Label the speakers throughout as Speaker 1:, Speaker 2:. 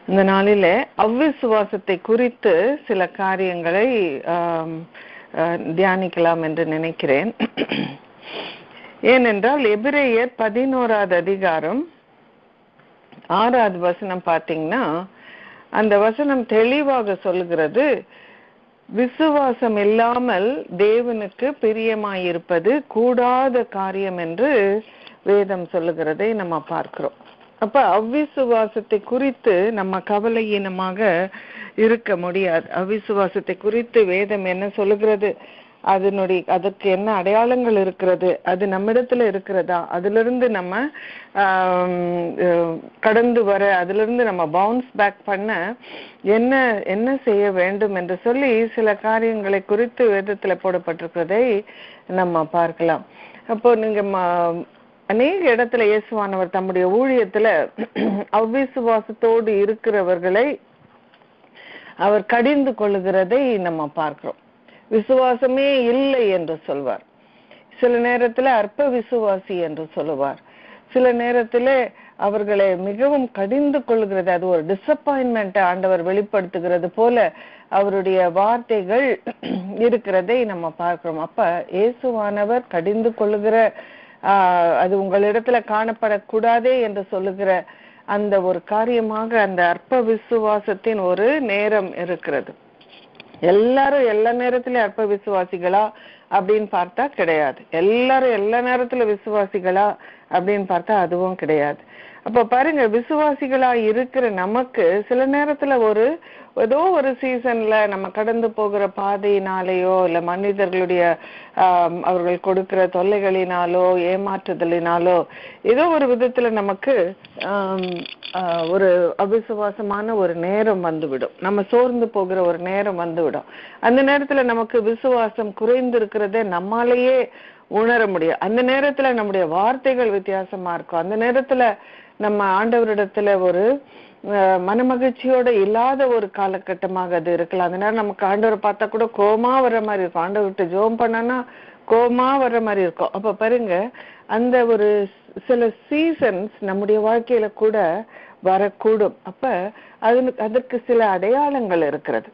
Speaker 1: இந்த நாளிலே அவ்விசுவாசத்தை குறித்து சில காரியங்களை ஆம், அஹ், தியானிக்கலாம் என்று நினைக்கிறேன் ஏனென்றால் எபிரேயர் பதினோராவது அதிகாரம் ஆறாவது வசனம் பார்த்தீங்கன்னா அந்த வசனம் தெளிவாக சொல்லுகிறது விசுவாசம் இல்லாமல் தேவனுக்கு பிரியமாயிருப்பது கூடாத காரியம் என்று வேதம் சொல்லுகிறதை நம்ம பார்க்கிறோம் அப்ப அவ்விசுவாசத்தை குறித்து நம்ம கவலையீனமாக இருக்க முடியாது அவ்விசுவாசத்தை குறித்து வேதம் என்ன சொல்லுகிறது அதனுடைய அதற்கு என்ன அடையாளங்கள் இருக்கிறது அது நம்மிடத்துல இருக்கிறதா அதிலிருந்து நம்ம ஆம், அஹ், கடந்து வர அதிலிருந்து நம்ம பவுன்ஸ் பேக் பண்ண என்ன என்ன செய்ய வேண்டும் என்று சொல்லி சில காரியங்களை குறித்து வேதத்துல போடப்பட்டிருக்கிறதை நம்ம பார்க்கலாம் அப்போ நீங்க ம- அநேக இடத்துல இயேசுவானவர் தம்முடைய ஊழியத்துல அவ்விசுவாசத்தோடு இருக்கிறவர்களை அவர் கடிந்து கொள்ளுகிறதை நம்ம பார்க்கிறோம் விசுவாசமே இல்லை என்று சொல்வார் சில நேரத்துல அற்ப விசுவாசி என்று சொல்லுவார் சில நேரத்துல அவர்களை மிகவும் கடிந்து கொள்கிறது அது ஒரு டிசப்பாயின்மெண்ட் ஆண்டவர் வெளிப்படுத்துகிறது போல அவருடைய வார்த்தைகள் இருக்கிறதை நம்ம பார்க்கிறோம் அப்ப இயேசுவானவர் கடிந்து கொள்ளுகிற ஆஹ், அது உங்களிடத்துல காணப்படக்கூடாதே என்று சொல்லுகிற அந்த ஒரு காரியமாக அந்த அற்ப விசுவாசத்தின் ஒரு நேரம் இருக்கிறது எல்லாரும் எல்லா நேரத்திலயும் அற்ப விசுவாசிகளா அப்படின்னு பார்த்தா கிடையாது எல்லாரும் எல்லா நேரத்துல விசுவாசிகளா அப்படின்னு பார்த்தா அதுவும் கிடையாது அப்ப பாருங்க விசுவாசிகளா இருக்கிற நமக்கு சில நேரத்துல ஒரு ஏதோ ஒரு சீசன்ல நம்ம கடந்து போகிற பாதையினாலேயோ இல்ல மனிதர்களுடைய ஆம், அவர்கள் கொடுக்கிற தொல்லைகளினாலோ ஏமாற்றுதலினாலோ ஏதோ ஒரு விதத்துல நமக்கு ஆம், ஆ, ஒரு அவிசுவாசமான ஒரு நேரம் வந்துவிடும் நம்ம சோர்ந்து போகிற ஒரு நேரம் வந்துவிடும் அந்த நேரத்துல நமக்கு விசுவாசம் குறைந்து இருக்கிறத நம்மாலேயே உணர முடியும் அந்த நேரத்துல நம்முடைய வார்த்தைகள் வித்தியாசமா இருக்கும் அந்த நேரத்துல நம்ம ஆண்டவரிடத்துல ஒரு அஹ், மனமகிழ்ச்சியோட இல்லாத ஒரு காலகட்டமாக அது இருக்கலாம் அந்த நேரம் நமக்கு ஆண்டவரை பார்த்தா கூட கோமா வர்ற மாதிரி இருக்கும் ஆண்டவர்கிட்ட ஜோம் பண்ணனா கோமா வர்ற மாதிரி இருக்கும் அப்ப பாருங்க அந்த ஒரு சில சீசன்ஸ் நம்முடைய வாழ்க்கையில கூட வரக்கூடும் அப்ப அது அதற்கு சில அடையாளங்கள் இருக்கிறது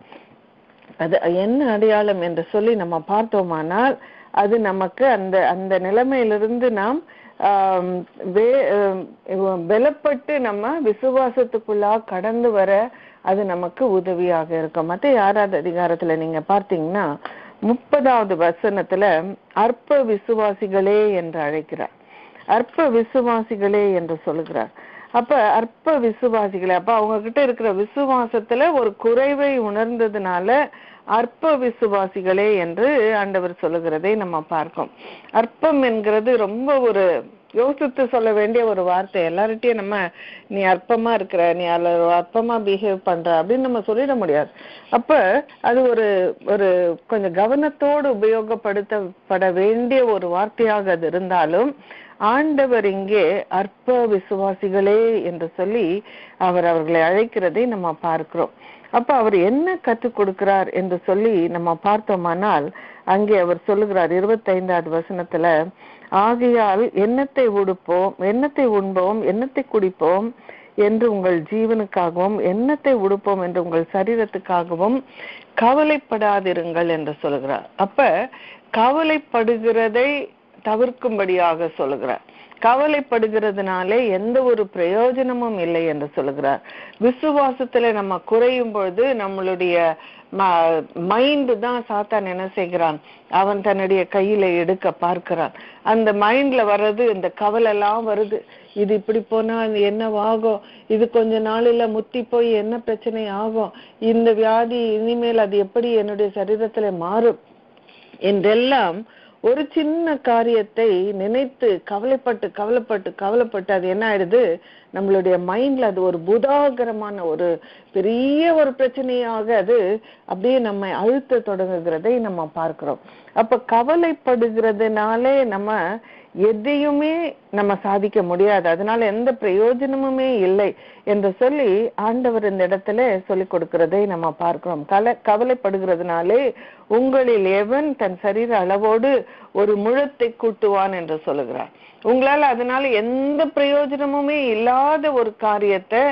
Speaker 1: அது என்ன அடையாளம் என்று சொல்லி நம்ம பார்த்தோமானால் அது நமக்கு அந்த அந்த நிலைமையிலிருந்து நாம் ஆம், வே- ஆம், பலப்பட்டு நம்ம விசுவாசத்துக்குள்ளா கடந்து வர அது நமக்கு உதவியாக இருக்கும் மத்த யாராவது அதிகாரத்துல நீங்க பார்த்தீங்கன்னா முப்பதாவது வசனத்துல அற்ப விசுவாசிகளே என்று அழைக்கிறார் அற்ப விசுவாசிகளே என்று சொல்லுகிறார் அப்ப அற்ப விசுவாசிகளே அப்ப அவங்க கிட்ட இருக்கிற விசுவாசத்துல ஒரு குறைவை உணர்ந்ததுனால அற்ப விசுவாசிகளே என்று ஆண்டவர் சொல்லுகிறதை நம்ம பார்க்கோம் அற்பம் என்கிறது ரொம்ப ஒரு யோசித்து சொல்ல வேண்டிய ஒரு வார்த்தை எல்லார்ட்டையும் நம்ம நீ அற்பமா இருக்கிற நீ அதுல ஒரு அற்பமா பிஹேவ் பண்ற அப்படின்னு நம்ம சொல்லிட முடியாது அப்ப அது ஒரு ஒரு கொஞ்சம் கவனத்தோடு உபயோகப்படுத்தப்பட வேண்டிய ஒரு வார்த்தையாக அது இருந்தாலும் ஆண்டவர் இங்கே அற்ப விசுவாசிகளே என்று சொல்லி அவர் அவர்களை அழைக்கிறதை நம்ம பார்க்கிறோம் அப்ப அவர் என்ன கற்றுக் கொடுக்கிறார் என்று சொல்லி நம்ம பார்த்தோமானால் அங்கே அவர் சொல்லுகிறார் இருபத்தைந்தாவது வசனத்துல ஆகையால் எண்ணத்தை உடுப்போம் எண்ணத்தை உண்போம் எண்ணத்தை குடிப்போம் என்று உங்கள் ஜீவனுக்காகவும் எண்ணத்தை உடுப்போம் என்று உங்கள் சரீரத்துக்காகவும் கவலைப்படாதிருங்கள் என்று சொல்லுகிறார் அப்ப கவலைப்படுகிறதை தவிர்க்கும்படியாக சொல்லுகிறார் கவலைப்படுகிறதுனாலே எந்த ஒரு பிரயோஜனமும் இல்லை என்று சொல்லுகிறார் விசுவாசத்துல நம்ம குறையும் பொழுது நம்மளுடைய மைண்ட் தான் சாத்தான் என்ன செய்கிறான் அவன் தன்னுடைய கையில எடுக்க பார்க்கிறான் அந்த மைண்ட்ல வர்றது இந்த கவலை எல்லாம் வருது இது இப்படி போனா அது என்னவாகும் இது கொஞ்ச நாளில முத்தி போய் என்ன பிரச்சனை ஆகும் இந்த வியாதி இனிமேல் அது எப்படி என்னுடைய சரீரத்துல மாறும் என்றெல்லாம் ஒரு சின்ன காரியத்தை நினைத்து கவலைப்பட்டு கவலைப்பட்டு கவலைப்பட்டு அது என்ன ஆயிடுது நம்மளுடைய மைண்ட்ல அது ஒரு புதாகரமான ஒரு பெரிய ஒரு பிரச்சனையாக அது அப்படியே நம்மை அழுத்த தொடங்குகிறதை நம்ம பார்க்கிறோம் அப்ப கவலைப்படுகிறதுனாலே நம்ம எதையுமே நம்ம சாதிக்க முடியாது அதனால எந்த பிரயோஜனமுமே இல்லை என்று சொல்லி ஆண்டவர் இந்த இடத்துல சொல்லி கொடுக்கிறதை நம்ம பார்க்கிறோம் கல கவலைப்படுகிறதுனாலே உங்களில் எவன் தன் சரீர அளவோடு ஒரு முழத்தை கூட்டுவான் என்று சொல்லுகிறார் உங்களால அதனால எந்த பிரயோஜனமுமே இல்லாத ஒரு காரியத்தை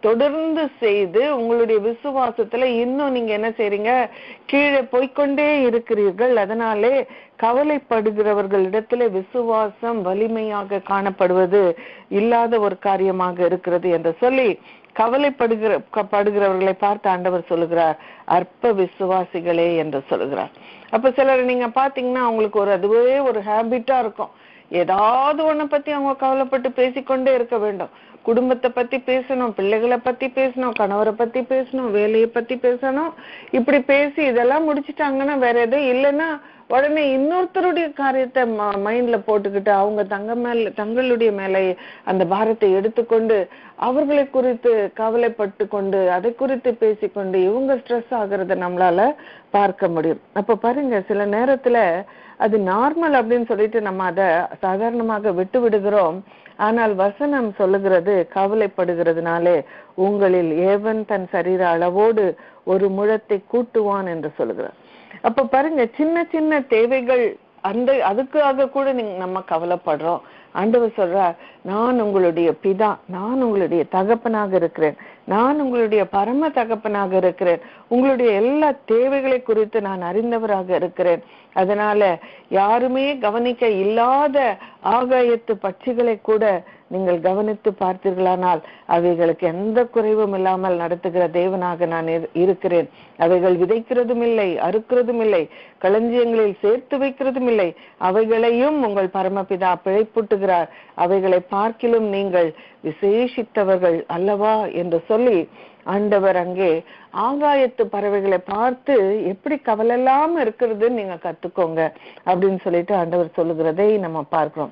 Speaker 1: தொடர்ந்து செய்து உங்களுடைய விசுவாசத்துல இன்னும் நீங்க என்ன செய்றீங்க கீழே போய்க்கொண்டே இருக்கிறீர்கள் அதனாலே கவலைப்படுகிறவர்களிடத்திலே விசுவாசம் வலிமையாக காணப்படுவது இல்லாத ஒரு காரியமாக இருக்கிறது என்று சொல்லி கவலைப்படுகிற க- படுகிறவர்களை பார்த்து ஆண்டவர் சொல்லுகிறார் அற்ப விசுவாசிகளே என்று சொல்லுகிறார் அப்ப சிலர் நீங்க பாத்தீங்கன்னா அவங்களுக்கு ஒரு அதுவே ஒரு ஹேபிட்டா இருக்கும் ஏதாவது ஒண்ண பத்தி அவங்க கவலைப்பட்டு பேசிக்கொண்டே இருக்க வேண்டும் குடும்பத்தை பத்தி பேசணும் பிள்ளைகளை பத்தி பேசணும் கணவரை பத்தி பேசணும் வேலையை பத்தி பேசணும் இப்படி பேசி இதெல்லாம் முடிச்சிட்டாங்கன்னா வேற எதுவும் இல்லைன்னா உடனே இன்னொருத்தருடைய காரியத்தை மைண்ட்ல போட்டுக்கிட்டு அவங்க தங்க மேல தங்களுடைய மேலே அந்த பாரத்தை எடுத்துக்கொண்டு அவர்களை குறித்து கவலைப்பட்டு கொண்டு அதை குறித்து பேசிக்கொண்டு இவங்க ஸ்ட்ரெஸ் ஆகுறத நம்மளால பார்க்க முடியும் அப்ப பாருங்க சில நேரத்துல அது நார்மல் அப்படின்னு சொல்லிட்டு நம்ம அதை சாதாரணமாக விட்டு விடுகிறோம் ஆனால் வசனம் சொல்லுகிறது கவலைப்படுகிறதுனாலே உங்களில் ஏவன் தன் சரீர அளவோடு ஒரு முழத்தை கூட்டுவான் என்று சொல்லுகிறார் அப்ப பாருங்க சின்ன சின்ன தேவைகள் அந்த அதுக்காக கூட நீங்க நம்ம கவலைப்படுறோம் ஆண்டவர் சொல்றார் நான் உங்களுடைய பிதா நான் உங்களுடைய தகப்பனாக இருக்கிறேன் நான் உங்களுடைய பரம தகப்பனாக இருக்கிறேன் உங்களுடைய எல்லா தேவைகளை குறித்து நான் அறிந்தவராக இருக்கிறேன் அதனால யாருமே கவனிக்க இல்லாத ஆகாயத்து பட்சிகளை கூட நீங்கள் கவனித்து பார்த்தீர்களானால் அவைகளுக்கு எந்த குறைவும் இல்லாமல் நடத்துகிற தேவனாக நான் இரு- இருக்கிறேன் அவைகள் விதைக்கிறதும் இல்லை அறுக்கிறதும் இல்லை களஞ்சியங்களில் சேர்த்து வைக்கிறதும் இல்லை அவைகளையும் உங்கள் பரமபிதா பிழைப்பூட்டுகிறார் அவைகளை பார்க்கிலும் நீங்கள் விசேஷித்தவர்கள் அல்லவா என்று சொல்லி ஆண்டவர் அங்கே ஆகாயத்து பறவைகளை பார்த்து எப்படி கவலையில்லாம இருக்கிறதுன்னு நீங்க கத்துக்கோங்க அப்படின்னு சொல்லிட்டு ஆண்டவர் சொல்லுகிறதை நம்ம பார்க்கிறோம்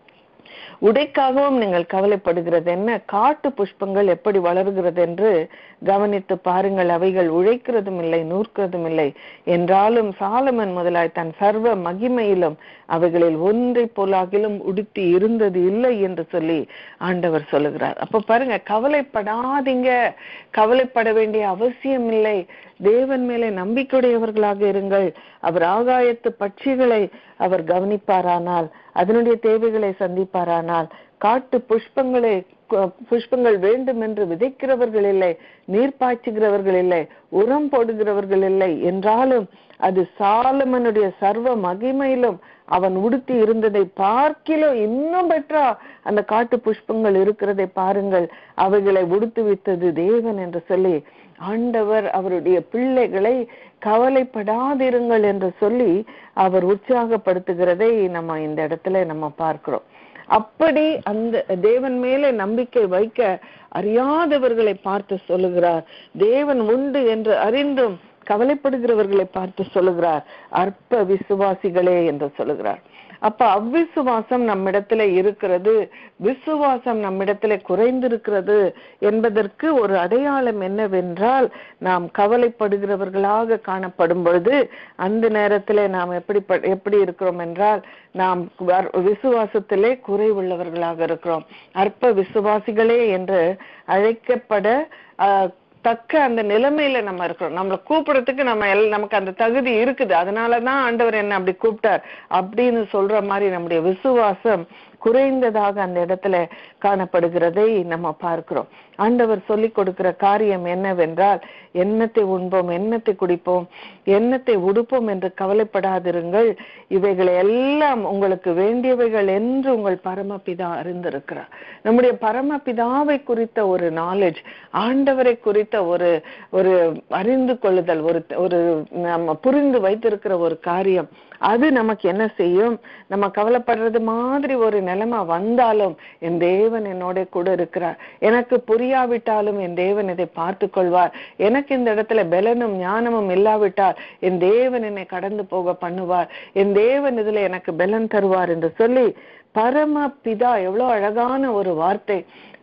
Speaker 1: உடைக்காகவும் நீங்கள் கவலைப்படுகிறது என்ன காட்டு புஷ்பங்கள் எப்படி வளர்கிறது என்று கவனித்து பாருங்கள் அவைகள் உழைக்கிறதும் இல்லை நூற்கிறதும் இல்லை என்றாலும் சாலமன் முதலாய் தன் சர்வ மகிமையிலும் அவைகளில் ஒன்றை போலாகிலும் உடுத்தி இருந்தது இல்லை என்று சொல்லி ஆண்டவர் சொல்லுகிறார் அப்ப பாருங்க கவலைப்படாதீங்க கவலைப்பட வேண்டிய அவசியம் இல்லை தேவன் மேலே நம்பிக்கையுடையவர்களாக இருங்கள் அவர் ஆகாயத்து பட்சிகளை அவர் கவனிப்பாரானால் அதனுடைய தேவைகளை சந்திப்பாரானால் காட்டு புஷ்பங்களை கு- புஷ்பங்கள் வேண்டும் என்று விதைக்கிறவர்கள் இல்லை நீர் பாய்ச்சுகிறவர்கள் இல்லை உரம் போடுகிறவர்கள் இல்லை என்றாலும் அது சாலமனுடைய சர்வ மகிமையிலும் அவன் உடுத்தி இருந்ததை பார்க்கிலும் இன்னும் பெற்றா அந்த காட்டு புஷ்பங்கள் இருக்கிறதை பாருங்கள் அவைகளை உடுத்து வித்தது தேவன் என்று சொல்லி ஆண்டவர் அவருடைய பிள்ளைகளை கவலைப்படாதிருங்கள் என்று சொல்லி அவர் உற்சாகப்படுத்துகிறதை நம்ம இந்த இடத்துல நம்ம பார்க்கிறோம் அப்படி அந்த தேவன் மேலே நம்பிக்கை வைக்க அறியாதவர்களை பார்த்து சொல்லுகிறார் தேவன் உண்டு என்று அறிந்தும் கவலைப்படுகிறவர்களை பார்த்து சொல்லுகிறார் அற்ப விசுவாசிகளே என்று சொல்லுகிறார் அப்ப அவ்விசுவாசம் நம்மிடத்துல இருக்கிறது விசுவாசம் நம்மிடத்துல குறைந்திருக்கிறது என்பதற்கு ஒரு அடையாளம் என்னவென்றால் நாம் கவலைப்படுகிறவர்களாக காணப்படும் பொழுது அந்த நேரத்திலே நாம் எப்படி ப- எப்படி இருக்கிறோம் என்றால் நாம் வர்- விசுவாசத்திலே குறைவுள்ளவர்களாக இருக்கிறோம் அற்ப விசுவாசிகளே என்று அழைக்கப்பட ஆஹ், தக்க அந்த நிலைமையில நம்ம இருக்கிறோம் நம்மளை கூப்பிடறதுக்கு நம்ம எல் நமக்கு அந்த தகுதி இருக்குது அதனாலதான் ஆண்டவர் என்ன அப்படி கூப்பிட்டார் அப்படின்னு சொல்ற மாதிரி நம்முடைய விசுவாசம் குறைந்ததாக அந்த இடத்துல காணப்படுகிறதை நம்ம பார்க்கிறோம் ஆண்டவர் சொல்லிக் கொடுக்கிற காரியம் என்னவென்றால் எண்ணத்தை உண்போம் எண்ணத்தை குடிப்போம் எண்ணத்தை உடுப்போம் என்று கவலைப்படாதிருங்கள் இவைகளை எல்லாம் உங்களுக்கு வேண்டியவைகள் என்று உங்கள் பரமபிதா அறிந்திருக்கிறார் நம்முடைய பரமபிதாவை குறித்த ஒரு நாலேஜ் ஆண்டவரை குறித்த ஒரு ஒரு அறிந்து கொள்ளுதல் ஒரு ஒரு நம்ம புரிந்து வைத்திருக்கிற ஒரு காரியம் அது நமக்கு என்ன செய்யும் நம்ம கவலைப்படுறது மாதிரி ஒரு நிலைமை வந்தாலும் என் தேவன் என்னோட கூட இருக்கிறார் எனக்கு புரியாவிட்டாலும் என் தேவன் இதை பார்த்து கொள்வார் எனக்கு இந்த இடத்துல பலனும் ஞானமும் இல்லாவிட்டால் என் தேவன் என்னை கடந்து போக பண்ணுவார் என் தேவன் இதுல எனக்கு பலன் தருவார் என்று சொல்லி பரம பிதா எவ்வளவு அழகான ஒரு வார்த்தை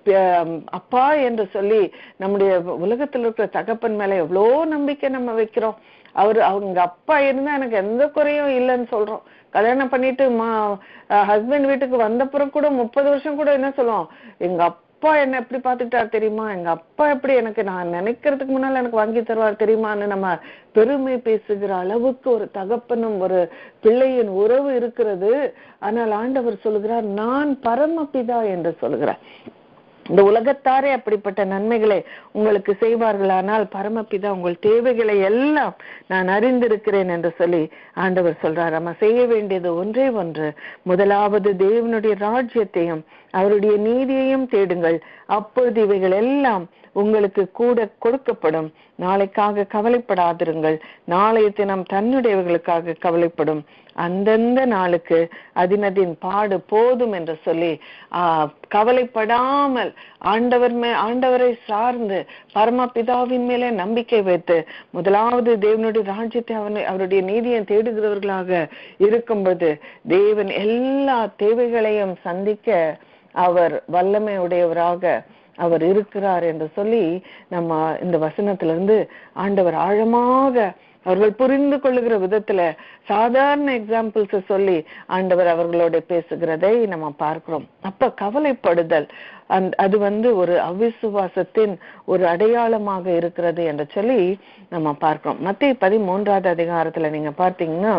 Speaker 1: ப- அப்பா என்று சொல்லி நம்முடைய உலகத்தில் இருக்கிற தகப்பன் மேல எவ்வளோ நம்பிக்கை நம்ம வைக்கிறோம் அவரு அவங்க அப்பா இருந்தா எனக்கு எந்த குறையும் இல்லைன்னு சொல்றோம் கல்யாணம் பண்ணிட்டு மா ஹஸ்பண்ட் வீட்டுக்கு வந்தப்புறம் கூட முப்பது வருஷம் கூட என்ன சொல்லுவோம் எங்க அப்பா என்ன எப்படி பாத்துக்கிட்டார் தெரியுமா எங்க அப்பா எப்படி எனக்கு நான் நினைக்கிறதுக்கு முன்னால எனக்கு வாங்கி தருவார் தெரியுமான்னு நம்ம பெருமை பேசுகிற அளவுக்கு ஒரு தகப்பனும் ஒரு பிள்ளையின் உறவு இருக்கிறது ஆனால் ஆண்டவர் சொல்லுகிறார் நான் பரமபிதா என்று சொல்லுகிறார் இந்த உலகத்தாரே அப்படிப்பட்ட நன்மைகளை உங்களுக்கு செய்வார்களானால் பரமபிதா உங்கள் தேவைகளை எல்லாம் நான் அறிந்திருக்கிறேன் என்று சொல்லி ஆண்டவர் சொல்றார் நம்ம செய்ய வேண்டியது ஒன்றே ஒன்று முதலாவது தேவனுடைய ராஜ்யத்தையும் அவருடைய நீதியையும் தேடுங்கள் அப்பொழுது இவைகள் எல்லாம் உங்களுக்கு கூட கொடுக்கப்படும் நாளைக்காக கவலைப்படாதிருங்கள் நாளைய தினம் தன்னுடையவர்களுக்காக கவலைப்படும் அந்தந்த நாளுக்கு அதினதின் பாடு போதும் என்று சொல்லி ஆஹ் கவலைப்படாமல் ஆண்டவர் மே ஆண்டவரை சார்ந்து பரமபிதாவின் மேலே நம்பிக்கை வைத்து முதலாவது தேவனுடைய ராஜ்யத்தை அவன் அவருடைய நீதியை தேடுகிறவர்களாக இருக்கும்போது தேவன் எல்லா தேவைகளையும் சந்திக்க அவர் வல்லமை உடையவராக அவர் இருக்கிறார் என்று சொல்லி நம்ம இந்த வசனத்திலிருந்து ஆண்டவர் ஆழமாக அவர்கள் புரிந்து கொள்ளுகிற விதத்துல சாதாரண எக்ஸாம்பிள்ஸ் சொல்லி ஆண்டவர் அவர்களோட பேசுகிறதை நம்ம பார்க்கிறோம் அப்ப கவலைப்படுதல் அந் அது வந்து ஒரு அவிசுவாசத்தின் ஒரு அடையாளமாக இருக்கிறது என்று சொல்லி நம்ம பார்க்கிறோம் மத்திய பதிமூன்றாவது அதிகாரத்துல நீங்க பார்த்தீங்கன்னா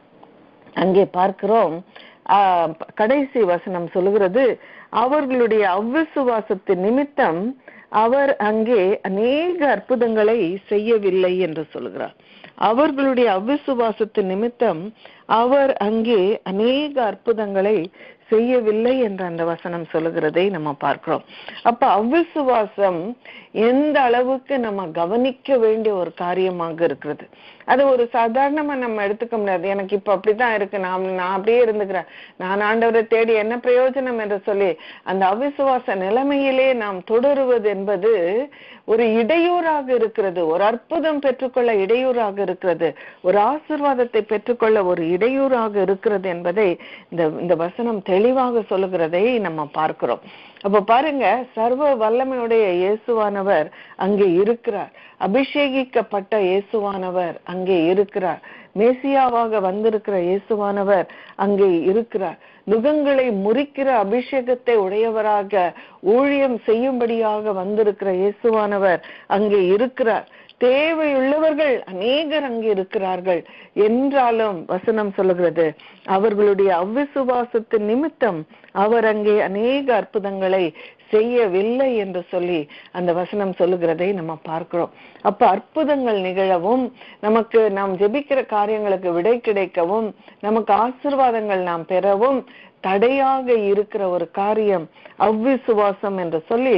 Speaker 1: அங்கே பார்க்கிறோம் ஆஹ் கடைசி வசனம் சொல்லுகிறது அவர்களுடைய அவ்விசுவாசத்தின் நிமித்தம் அவர் அங்கே அநேக அற்புதங்களை செய்யவில்லை என்று சொல்கிறார் அவர்களுடைய அவ்விசுவாசத்தின் நிமித்தம் அவர் அங்கே அநேக அற்புதங்களை செய்யவில்லை என்ற அந்த வசனம் சொல்லுகிறதை நம்ம பார்க்கிறோம் அப்ப அவ்விசுவாசம் எந்த அளவுக்கு நம்ம கவனிக்க வேண்டிய ஒரு காரியமாக இருக்கிறது அது ஒரு சாதாரணமா நம்ம எடுத்துக்க முடியாது எனக்கு இப்ப அப்படித்தான் இருக்கு நான் நான் அப்படியே இருந்துக்கிறேன் நான் ஆண்டவரை தேடி என்ன பிரயோஜனம் என்று சொல்லி அந்த அவிசுவாச நிலைமையிலே நாம் தொடருவது என்பது ஒரு இடையூறாக இருக்கிறது ஒரு அற்புதம் பெற்றுக்கொள்ள இடையூறாக இருக்கிறது ஒரு ஆசிர்வாதத்தை பெற்றுக்கொள்ள ஒரு இடையூறாக இருக்கிறது என்பதை இந்த இந்த வசனம் தெளிவாக சொல்லுகிறதை நம்ம பார்க்கிறோம் அப்ப பாருங்க சர்வ வல்லமையுடைய இயேசுவானவர் அங்கே இருக்கிறார் அபிஷேகிக்கப்பட்ட இயேசுவானவர் அங்கே இருக்கிறார் மேசியாவாக வந்திருக்கிற இயேசுவானவர் அங்கே இருக்கிறார் நுகங்களை முறிக்கிற அபிஷேகத்தை உடையவராக ஊழியம் செய்யும்படியாக வந்திருக்கிற இயேசுவானவர் அங்கே இருக்கிறார் தேவையுள்ளவர்கள் அநேகர் அங்கே இருக்கிறார்கள் என்றாலும் வசனம் சொல்லுகிறது அவர்களுடைய அவ்விசுவாசத்தின் நிமித்தம் அவர் அங்கே அநேக அற்புதங்களை செய்யவில்லை என்று சொல்லி அந்த வசனம் சொல்லுகிறதை நம்ம பார்க்கிறோம் அப்ப அற்புதங்கள் நிகழவும் நமக்கு நாம் ஜெபிக்கிற காரியங்களுக்கு விடை கிடைக்கவும் நமக்கு ஆசிர்வாதங்கள் நாம் பெறவும் தடையாக இருக்கிற ஒரு காரியம் அவ்விசுவாசம் என்று சொல்லி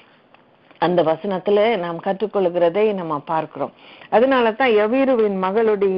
Speaker 1: அந்த வசனத்துல நாம் கற்றுக்கொள்கிறதை நம்ம பார்க்கிறோம் அதனால தான் யவீருவின் மகளுடைய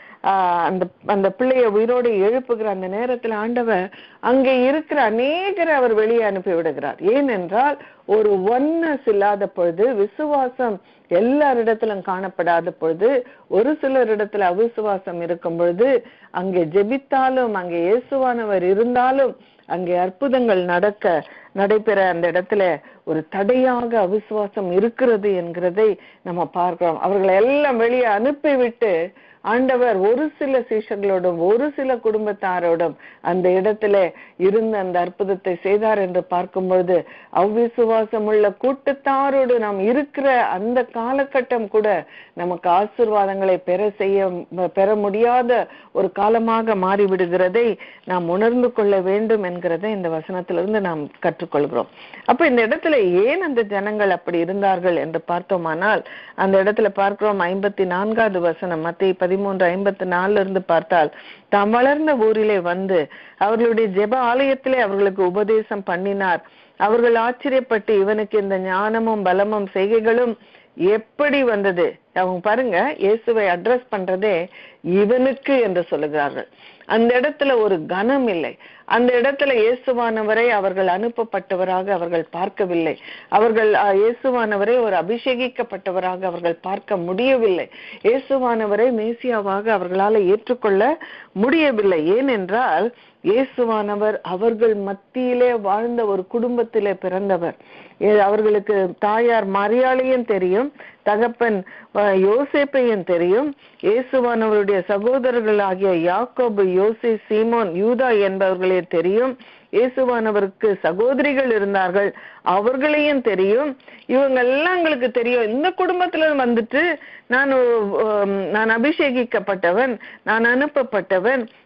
Speaker 1: ஆஹ் அந்த அந்த பிள்ளைய உயிரோடு எழுப்புகிற அந்த நேரத்துல ஆண்டவர் அங்கே இருக்கிற அநேகரை அவர் வெளியே அனுப்பி விடுகிறார் ஏனென்றால் ஒரு ஒன்னஸ் இல்லாத பொழுது விசுவாசம் எல்லாரிடத்திலும் காணப்படாத பொழுது ஒரு சிலரிடத்துல அவிசுவாசம் இருக்கும் பொழுது அங்கே ஜெபித்தாலும் அங்கே இயேசுவானவர் இருந்தாலும் அங்கே அற்புதங்கள் நடக்க நடைபெற அந்த இடத்துல ஒரு தடையாக அவிசுவாசம் இருக்கிறது என்கிறதை நம்ம பார்க்கிறோம் அவர்களை எல்லாம் வெளியே அனுப்பிவிட்டு ஆண்டவர் ஒரு சில சீஷர்களோடும் ஒரு சில குடும்பத்தாரோடும் அந்த இடத்துல இருந்து அந்த அற்புதத்தை செய்தார் என்று பார்க்கும் பொழுது அவ்விசுவாசம் உள்ள கூட்டத்தாரோடு நாம் இருக்கிற அந்த காலகட்டம் கூட நமக்கு ஆசிர்வாதங்களை பெற செய்ய பெற முடியாத ஒரு காலமாக மாறிவிடுகிறதை நாம் உணர்ந்து கொள்ள வேண்டும் என்கிறதை இந்த வசனத்திலிருந்து நாம் கற்றுக்கொள்கிறோம் அப்ப இந்த இடத்துல ஏன் அந்த ஜனங்கள் அப்படி இருந்தார்கள் என்று பார்த்தோமானால் அந்த இடத்துல பார்க்கிறோம் ஐம்பத்தி நான்காவது வசனம் மத்திய பதிமூன்று ஐம்பத்தி நாலுல இருந்து பார்த்தால் தாம் வளர்ந்த ஊரிலே வந்து அவர்களுடைய ஜெப ஆலயத்திலே அவர்களுக்கு உபதேசம் பண்ணினார் அவர்கள் ஆச்சரியப்பட்டு இவனுக்கு இந்த ஞானமும் பலமும் செய்கைகளும் எப்படி வந்தது அவங்க பாருங்க இயேசுவை அட்ரஸ் பண்றதே இவனுக்கு என்று சொல்லுகிறார்கள் அந்த இடத்துல ஒரு கனம் இல்லை அந்த இடத்துல இயேசுவானவரை அவர்கள் அனுப்பப்பட்டவராக அவர்கள் பார்க்கவில்லை அவர்கள் அஹ், இயேசுவானவரை ஒரு அபிஷேகிக்கப்பட்டவராக அவர்கள் பார்க்க முடியவில்லை இயேசுவானவரை மேசியாவாக அவர்களால ஏற்றுக்கொள்ள முடியவில்லை ஏனென்றால் இயேசுவானவர் அவர்கள் மத்தியிலே வாழ்ந்த ஒரு குடும்பத்திலே பிறந்தவர் ஏ- அவர்களுக்கு தாயார் மரியாளையும் தெரியும் தகப்பன் அஹ், யோசேப்பையும் தெரியும் இயேசுவானவருடைய சகோதரர்களாகிய யாக்கோபு யோசே சீமோன் யூதா என்பவர்களே தெரியும் இயேசுவானவருக்கு சகோதரிகள் இருந்தார்கள் அவர்களையும் தெரியும் இவங்க எல்லாம் எங்களுக்கு தெரியும் இந்த குடும்பத்துல வந்துட்டு நான் உம், நான் அபிஷேகிக்கப்பட்டவன் நான் அனுப்பப்பட்டவன்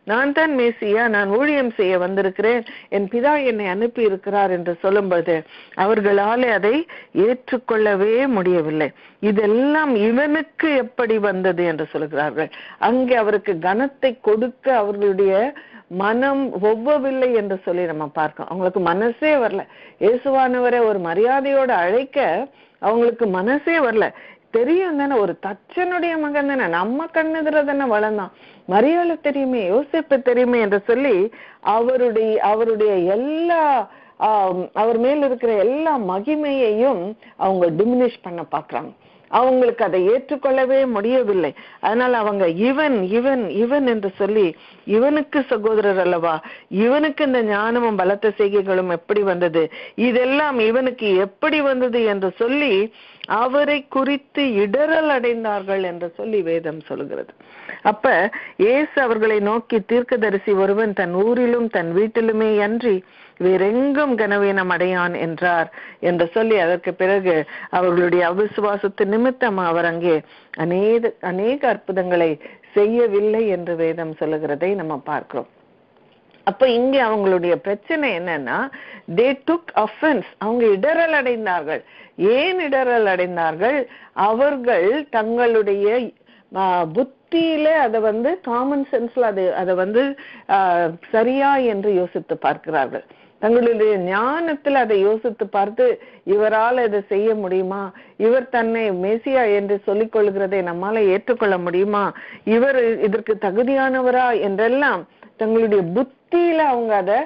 Speaker 1: நான் தான் மேசியா நான் ஊழியம் செய்ய வந்திருக்கிறேன் என் பிதா என்னை அனுப்பி இருக்கிறார் என்று சொல்லும்போது அவர்களாலே அதை ஏற்றுக்கொள்ளவே முடியவில்லை இதெல்லாம் இவனுக்கு எப்படி வந்தது என்று சொல்கிறார்கள் அங்கே அவருக்கு கனத்தை கொடுக்க அவர்களுடைய மனம் ஒவ்வவில்லை என்று சொல்லி நம்ம பார்க்கிறோம் அவங்களுக்கு மனசே வரல இயேசுவானவரை ஒரு மரியாதையோட அழைக்க அவங்களுக்கு மனசே வரல தெரியும் தானே ஒரு தச்சனுடைய மகன் தானே நம்ம கண்ணுதுற தானே வளர்ந்தான் மரியாதை தெரியுமே யோசிப்பு தெரியுமே என்று சொல்லி அவருடைய அவருடைய எல்லா ஆம், அவர் மேல் இருக்கிற எல்லா மகிமையையும் அவங்க டிமினிஷ் பண்ண பாக்குறாங்க அவங்களுக்கு அதை ஏற்றுக்கொள்ளவே முடியவில்லை அதனால அவங்க இவன் இவன் இவன் என்று சொல்லி இவனுக்கு சகோதரர் அல்லவா இவனுக்கு இந்த ஞானமும் பலத்த செய்கைகளும் எப்படி வந்தது இதெல்லாம் இவனுக்கு எப்படி வந்தது என்று சொல்லி அவரை குறித்து இடரல் அடைந்தார்கள் என்று சொல்லி வேதம் சொல்கிறது அப்ப இயேசு அவர்களை நோக்கி தீர்க்கதரிசி ஒருவன் தன் ஊரிலும் தன் வீட்டிலுமே அன்றி வேறெங்கும் கனவீனம் அடையான் என்றார் என்று சொல்லி அதற்கு பிறகு அவர்களுடைய அவிசுவாசத்து நிமித்தம் அவர் அங்கே அநேக அநேக அற்புதங்களை செய்யவில்லை என்று வேதம் சொல்லுகிறதை நம்ம பார்க்கிறோம் அப்ப இங்க அவங்களுடைய பிரச்சனை என்னன்னா தே டுக் அஃபென்ஸ் அவங்க இடரல் அடைந்தார்கள் ஏன் இடரல் அடைந்தார்கள் அவர்கள் தங்களுடைய ஆ, புத்தியில அதை வந்து காமன் சென்ஸ்ல அது அதை வந்து ஆ, சரியா என்று யோசித்து பார்க்கிறார்கள் தங்களுடைய ஞானத்துல அதை யோசித்து பார்த்து இவரால் இதை செய்ய முடியுமா இவர் தன்னை மேசியா என்று சொல்லிக் கொள்கிறதை நம்மால ஏற்றுக்கொள்ள முடியுமா இவர் இதற்கு தகுதியானவரா என்றெல்லாம் தங்களுடைய புத்தியில அவங்க அதை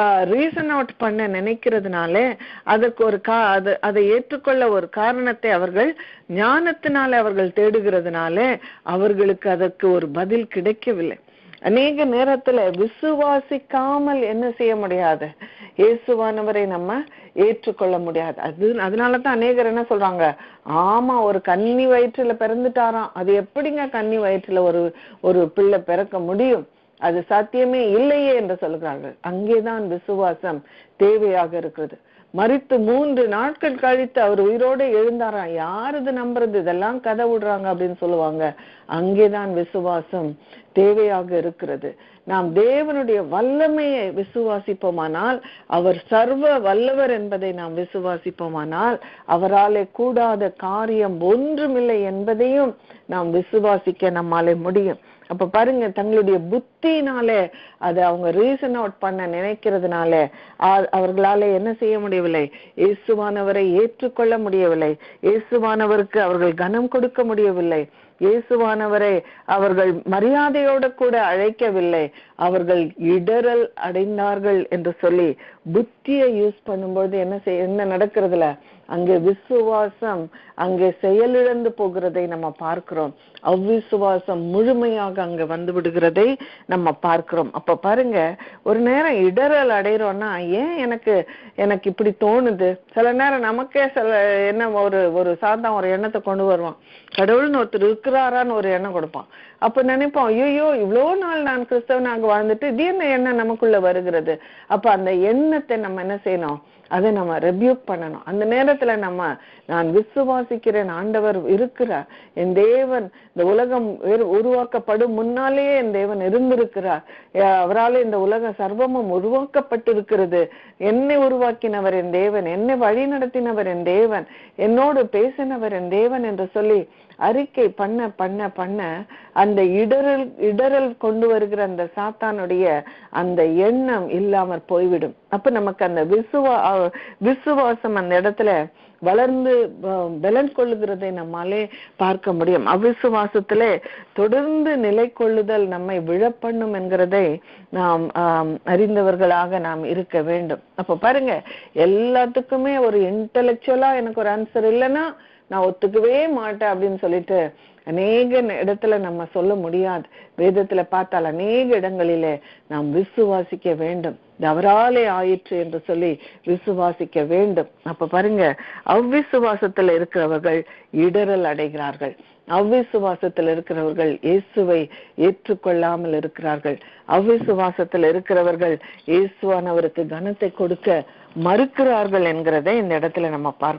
Speaker 1: ரீசன் அவுட் பண்ண நினைக்கிறதுனால அதுக்கு ஒரு கா அது அதை ஏற்றுக்கொள்ள ஒரு காரணத்தை அவர்கள் ஞானத்தினால அவர்கள் தேடுகிறதுனால அவர்களுக்கு அதற்கு ஒரு பதில் கிடைக்கவில்லை அநேக நேரத்துல விசுவாசிக்காமல் என்ன செய்ய முடியாது இயேசுவானவரை நம்ம ஏற்றுக்கொள்ள முடியாது அது அதனாலதான் அநேகர் என்ன சொல்றாங்க ஆமா ஒரு கன்னி வயிற்றுல பிறந்துட்டாராம் அது எப்படிங்க கன்னி வயிற்றுல ஒரு ஒரு பிள்ளை பிறக்க முடியும் அது சாத்தியமே இல்லையே என்று சொல்கிறார்கள் அங்கேதான் விசுவாசம் தேவையாக இருக்கிறது மறித்து மூன்று நாட்கள் கழித்து அவர் உயிரோடு எழுந்தாராம் யார் இது நம்புறது இதெல்லாம் கதை விடுறாங்க அப்படின்னு சொல்லுவாங்க அங்கேதான் விசுவாசம் தேவையாக இருக்கிறது நாம் தேவனுடைய வல்லமையை விசுவாசிப்போமானால் அவர் சர்வ வல்லவர் என்பதை நாம் விசுவாசிப்போமானால் அவராலே கூடாத காரியம் ஒன்றுமில்லை என்பதையும் நாம் விசுவாசிக்க நம்மாலே முடியும் அப்ப பாருங்க தங்களுடைய புத்தினாலே அதை அவங்க ரீசன் அவுட் பண்ண நினைக்கிறதுனால ஆ- அவர்களால என்ன செய்ய முடியவில்லை இயேசுவானவரை ஏற்றுக்கொள்ள முடியவில்லை இயேசுவானவருக்கு அவர்கள் கனம் கொடுக்க முடியவில்லை இயேசுவானவரை அவர்கள் மரியாதையோட கூட அழைக்கவில்லை அவர்கள் இடரல் அடைந்தார்கள் என்று சொல்லி புத்தியை யூஸ் பண்ணும்போது என்ன செய் என்ன நடக்கிறதுல அங்கே விசுவாசம் அங்கே செயலிழந்து போகிறதை நம்ம பார்க்கிறோம் அவ்விசுவாசம் முழுமையாக அங்க வந்து விடுகிறதை நம்ம பார்க்கிறோம் அப்ப பாருங்க ஒரு நேரம் இடரல் அடைகிறோம்னா ஏன் எனக்கு எனக்கு இப்படி தோணுது சில நேரம் நமக்கே சில என்ன ஒரு ஒரு சாதம் ஒரு எண்ணத்தை கொண்டு வருவான் கடவுள்னு ஒருத்தர் இருக்கிறாரான்னு ஒரு எண்ணம் கொடுப்பான் அப்ப நினைப்போம் ஐயோ இவ்வளோ நாள் நான் கிறிஸ்தவனாக வாழ்ந்துட்டு இது என்ன எண்ணம் நமக்குள்ள வருகிறது அப்ப அந்த எண்ணத்தை நம்ம என்ன செய்யணும் அதை நம்ம ரெபியூக் பண்ணணும் அந்த நேரத்துல நம்ம நான் விசுவாசிக்கிறேன் ஆண்டவர் இருக்கிறார் என் தேவன் இந்த உலகம் உரு- உருவாக்கப்படும் முன்னாலேயே என் தேவன் இருந்திருக்கிறார் அஹ் அவராலே இந்த உலகம் சர்வமும் உருவாக்கப்பட்டிருக்கிறது என்னை உருவாக்கினவர் என் தேவன் என்னை வழி நடத்தினவர் என் தேவன் என்னோடு பேசினவர் என் தேவன் என்று சொல்லி அறிக்கை பண்ண பண்ண பண்ண அந்த இடரல் இடரல் கொண்டு வருகிற அந்த சாத்தானுடைய அந்த எண்ணம் இல்லாமற் போய்விடும் அப்ப நமக்கு அந்த விசுவா அஹ் விசுவாசம் அந்த இடத்துல வளர்ந்து அஹ், பலன் கொள்ளுகிறதை நம்மாலே பார்க்க முடியும் அவிசுவாசத்திலே தொடர்ந்து நிலை கொள்ளுதல் நம்மை விழப்பண்ணும் என்கிறதை நாம் ஆம், அறிந்தவர்களாக நாம் இருக்க வேண்டும் அப்ப பாருங்க எல்லாத்துக்குமே ஒரு இன்டலெக்சுவலா எனக்கு ஒரு ஆன்சர் இல்லைன்னா நான் ஒத்துக்கவே மாட்டேன் அப்படின்னு சொல்லிட்டு அநேக ந- இடத்துல நம்ம சொல்ல முடியாது வேதத்துல பார்த்தால் அநேக இடங்களிலே நாம் விசுவாசிக்க வேண்டும் இது அவராலே ஆயிற்று என்று சொல்லி விசுவாசிக்க வேண்டும் அப்ப பாருங்க அவ்விசுவாசத்துல இருக்கிறவர்கள் இடரல் அடைகிறார்கள் அவ்விசுவாசத்தில் இருக்கிறவர்கள் இயேசுவை ஏற்றுக்கொள்ளாமல் இருக்கிறார்கள் அவ்விசுவாசத்தில் இருக்கிறவர்கள் இயேசுவானவருக்கு கனத்தை கொடுக்க மறுக்கிறார்கள் என்கிறதை இந்த இடத்துல நம்ம பார்க்கோம்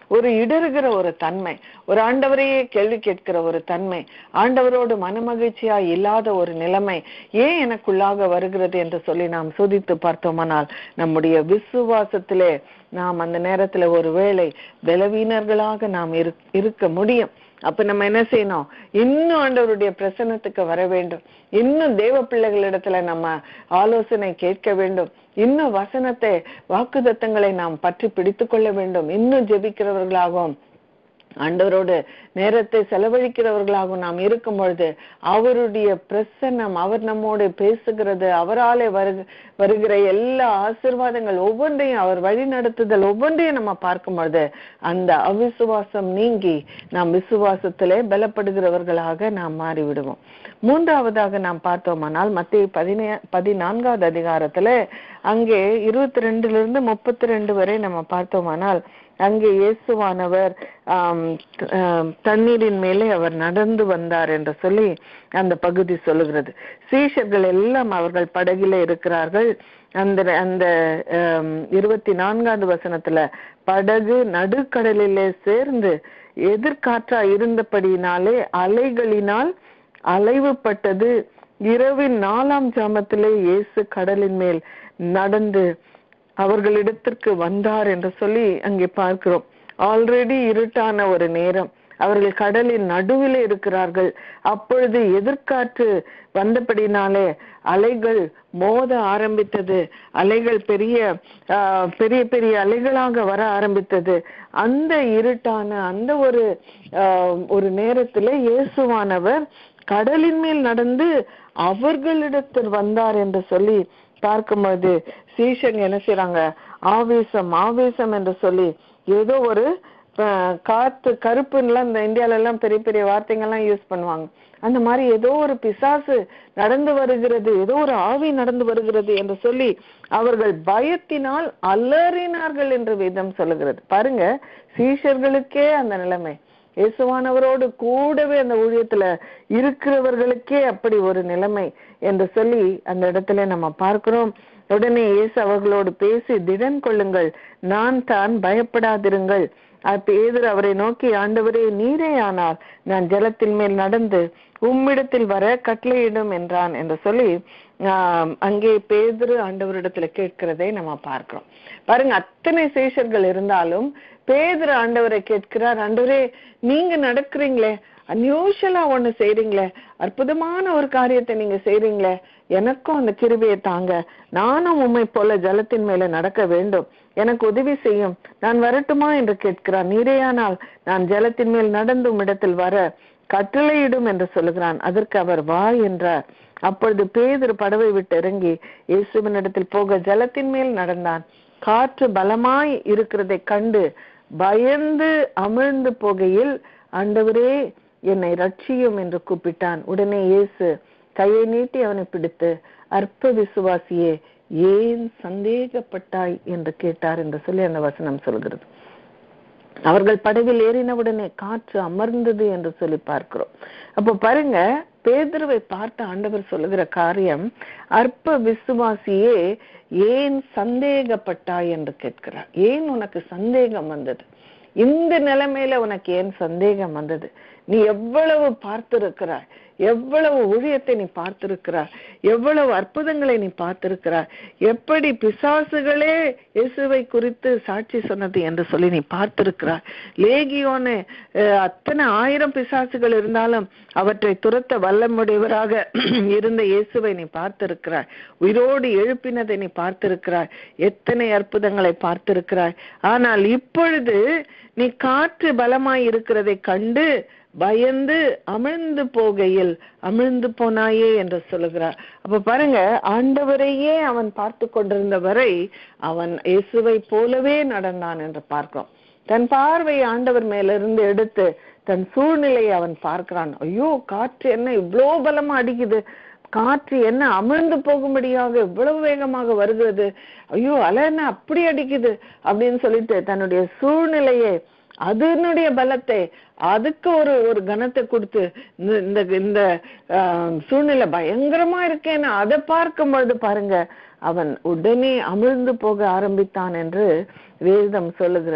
Speaker 1: ஒரு இடறுகிற ஒரு தன்மை ஒரு ஆண்டவரையே கேள்வி கேட்கிற ஒரு தன்மை ஆண்டவரோடு மனமகிழ்ச்சியா இல்லாத ஒரு நிலைமை ஏன் எனக்குள்ளாக வருகிறது என்று சொல்லி நாம் சோதித்து பார்த்தோமானால் நம்முடைய விசுவாசத்திலே நாம் அந்த நேரத்துல ஒருவேளை பலவீனர்களாக நாம் இரு- இருக்க முடியும் அப்ப நம்ம என்ன செய்யணும் இன்னும் ஆண்டவருடைய பிரசன்னத்துக்கு வர வேண்டும் இன்னும் தேவ பிள்ளைகளிடத்துல நம்ம ஆலோசனை கேட்க வேண்டும் இன்னும் வசனத்தை வாக்குத்தத்தங்களை நாம் பற்றி பிடித்துக் கொள்ள வேண்டும் இன்னும் ஜெபிக்கிறவர்களாகவும் ஆண்டவரோடு நேரத்தை செலவழிக்கிறவர்களாகவும் நாம் இருக்கும் பொழுது அவருடைய பிரசன்னம் அவர் நம்மோடு பேசுகிறது அவராலே வருக வருகிற எல்லா ஆசீர்வாதங்கள் ஒவ்வொன்றையும் அவர் வழி நடத்துதல் ஒவ்வொன்றையும் நம்ம பார்க்கும் பொழுது அந்த அவிசுவாசம் நீங்கி நாம் விசுவாசத்திலே பலப்படுகிறவர்களாக நாம் மாறிவிடுவோம் மூன்றாவதாக நாம் பார்த்தோமானால் மத்திய பதினே பதினான்காவது அதிகாரத்துல அங்கே இருபத்தி ரெண்டுல இருந்து முப்பத்தி ரெண்டு வரை நம்ம பார்த்தோமானால் அங்கே இயேசுவானவர் ஆம், த- ஆம், தண்ணீரின் மேலே அவர் நடந்து வந்தார் என்று சொல்லி அந்த பகுதி சொல்லுகிறது சீஷர்கள் எல்லாம் அவர்கள் படகில இருக்கிறார்கள் அந்த அந்த ஆம், இருபத்தி நான்காவது வசனத்துல படகு நடுக்கடலிலே சேர்ந்து எதிர்காற்றா இருந்தபடியினாலே அலைகளினால் அலைவுபட்டது இரவின் நாலாம் ஜாமத்திலே இயேசு கடலின் மேல் நடந்து அவர்களிடத்திற்கு வந்தார் என்று சொல்லி அங்கே பார்க்கிறோம் ஆல்ரெடி இருட்டான ஒரு நேரம் அவர்கள் கடலின் நடுவில் இருக்கிறார்கள் அப்பொழுது எதிர்காற்று வந்தபடினாலே அலைகள் மோத ஆரம்பித்தது அலைகள் பெரிய ஆஹ், பெரிய பெரிய அலைகளாக வர ஆரம்பித்தது அந்த இருட்டான அந்த ஒரு ஆஹ், ஒரு நேரத்துல இயேசுவானவர் கடலின் மேல் நடந்து அவர்களிடத்தில் வந்தார் என்று சொல்லி பார்க்கும்போது சீஷன் என்ன செய்றாங்க ஆவேசம் ஆவேசம் என்று சொல்லி ஏதோ ஒரு அஹ், காத்து கருப்புன்னுலாம் இந்த இந்தியால எல்லாம் பெரிய பெரிய வார்த்தைங்கெல்லாம் யூஸ் பண்ணுவாங்க அந்த மாதிரி ஏதோ ஒரு பிசாசு நடந்து வருகிறது ஏதோ ஒரு ஆவி நடந்து வருகிறது என்று சொல்லி அவர்கள் பயத்தினால் அலறினார்கள் என்று வேதம் சொல்லுகிறது பாருங்க சீஷர்களுக்கே அந்த நிலைமை இயேசுவானவரோடு கூடவே அந்த ஊழியத்துல இருக்கிறவர்களுக்கே அப்படி ஒரு நிலைமை என்று சொல்லி அந்த இடத்துல நம்ம பார்க்கிறோம் உடனே இயேசு அவர்களோடு பேசி திடன் கொள்ளுங்கள் நான் தான் பயப்படாதிருங்கள் பேதர் அவரை நோக்கி ஆண்டவரே நீரே ஆனால் நான் ஜலத்தின் மேல் நடந்து உம்மிடத்தில் வர கட்டளையிடும் என்றான் என்று சொல்லி ஆஹ் அங்கே பேதுரு ஆண்டவரிடத்துல கேட்கிறதை நம்ம பார்க்கிறோம் பாருங்க அத்தனை சேஷர்கள் இருந்தாலும் பேதுரு ஆண்டவரை கேட்கிறார் ஆண்டவரே நீங்க நடக்கிறீங்களே அன்யூஷலா ஒண்ணு செய்றீங்களே அற்புதமான ஒரு காரியத்தை நீங்க செய்றீங்களே எனக்கும் அந்த கிருபையை தாங்க நானும் உம்மை போல ஜலத்தின் மேல நடக்க வேண்டும் எனக்கு உதவி செய்யும் நான் வரட்டுமா என்று கேட்கிறான் நீரேயானால் நான் ஜலத்தின் மேல் நடந்து உம்மிடத்தில் வர கட்டளையிடும் என்று சொல்லுகிறான் அதற்கு அவர் வா என்றார் அப்பொழுது பேதுரு படவை விட்டு இறங்கி இயேசுவினிடத்தில் போக ஜலத்தின் மேல் நடந்தான் காற்று பலமாய் இருக்கிறதை கண்டு பயந்து அமிழ்ந்து போகையில் ஆண்டவரே என்னை ரட்சியும் என்று கூப்பிட்டான் உடனே இயேசு கையை நீட்டி அவனை பிடித்து அற்ப விசுவாசியே ஏன் சந்தேகப்பட்டாய் என்று கேட்டார் என்று சொல்லி அந்த வசனம் சொல்கிறது அவர்கள் படவில் ஏறினவுடனே காற்று அமர்ந்தது என்று சொல்லி பார்க்கிறோம் அப்போ பாருங்க பேதுருவை பார்த்த ஆண்டவர் சொல்லுகிற காரியம் அற்ப விசுவாசியே ஏன் சந்தேகப்பட்டாய் என்று கேட்கிறார் ஏன் உனக்கு சந்தேகம் வந்தது இந்த நிலைமையில உனக்கு ஏன் சந்தேகம் வந்தது நீ எவ்வளவு பார்த்திருக்கிறாய் எவ்வளவு ஊழியத்தை நீ பார்த்திருக்கிறாய் எவ்வளவு அற்புதங்களை நீ பார்த்திருக்கிறாய் எப்படி பிசாசுகளே இயேசுவை குறித்து சாட்சி சொன்னது என்று சொல்லி நீ பார்த்திருக்கிறாய் லேகியோனு அஹ், அத்தனை ஆயிரம் பிசாசுகள் இருந்தாலும் அவற்றை துரத்த வல்லமுடையவராக இருந்த இயேசுவை நீ பார்த்திருக்கிறாய் உயிரோடு எழுப்பினதை நீ பார்த்திருக்கிறாய் எத்தனை அற்புதங்களை பார்த்திருக்கிறாய் ஆனால் இப்பொழுது நீ காற்று பலமாய் இருக்கிறதை கண்டு பயந்து அமிழ்ந்து போகையில் அமிழ்ந்து போனாயே என்று சொல்லுகிறார் அப்ப பாருங்க ஆண்டவரையே அவன் பார்த்து கொண்டிருந்த வரை அவன் இயேசுவை போலவே நடந்தான் என்று பார்க்கிறோம் தன் பார்வை ஆண்டவர் மேலிருந்து எடுத்து தன் சூழ்நிலையை அவன் பார்க்கிறான் ஐயோ காற்று என்ன இவ்வளோ பலமா அடிக்குது காற்று என்ன அமிழ்ந்து போகும்படியாக இவ்வளவு வேகமாக வருகிறது ஐயோ அலை என்ன அப்படி அடிக்குது அப்படின்னு சொல்லிட்டு தன்னுடைய சூழ்நிலையை அதனுடைய பலத்தை அதுக்கு ஒரு ஒரு கனத்தை கொடுத்து இந்த- இந்த இந்த ஆஹ், சூழ்நிலை பயங்கரமா இருக்கேன்னு அதை பார்க்கும் பொழுது பாருங்க அவன் உடனே அமிழ்ந்து போக ஆரம்பித்தான் என்று வேதம் சொல்லுகிறது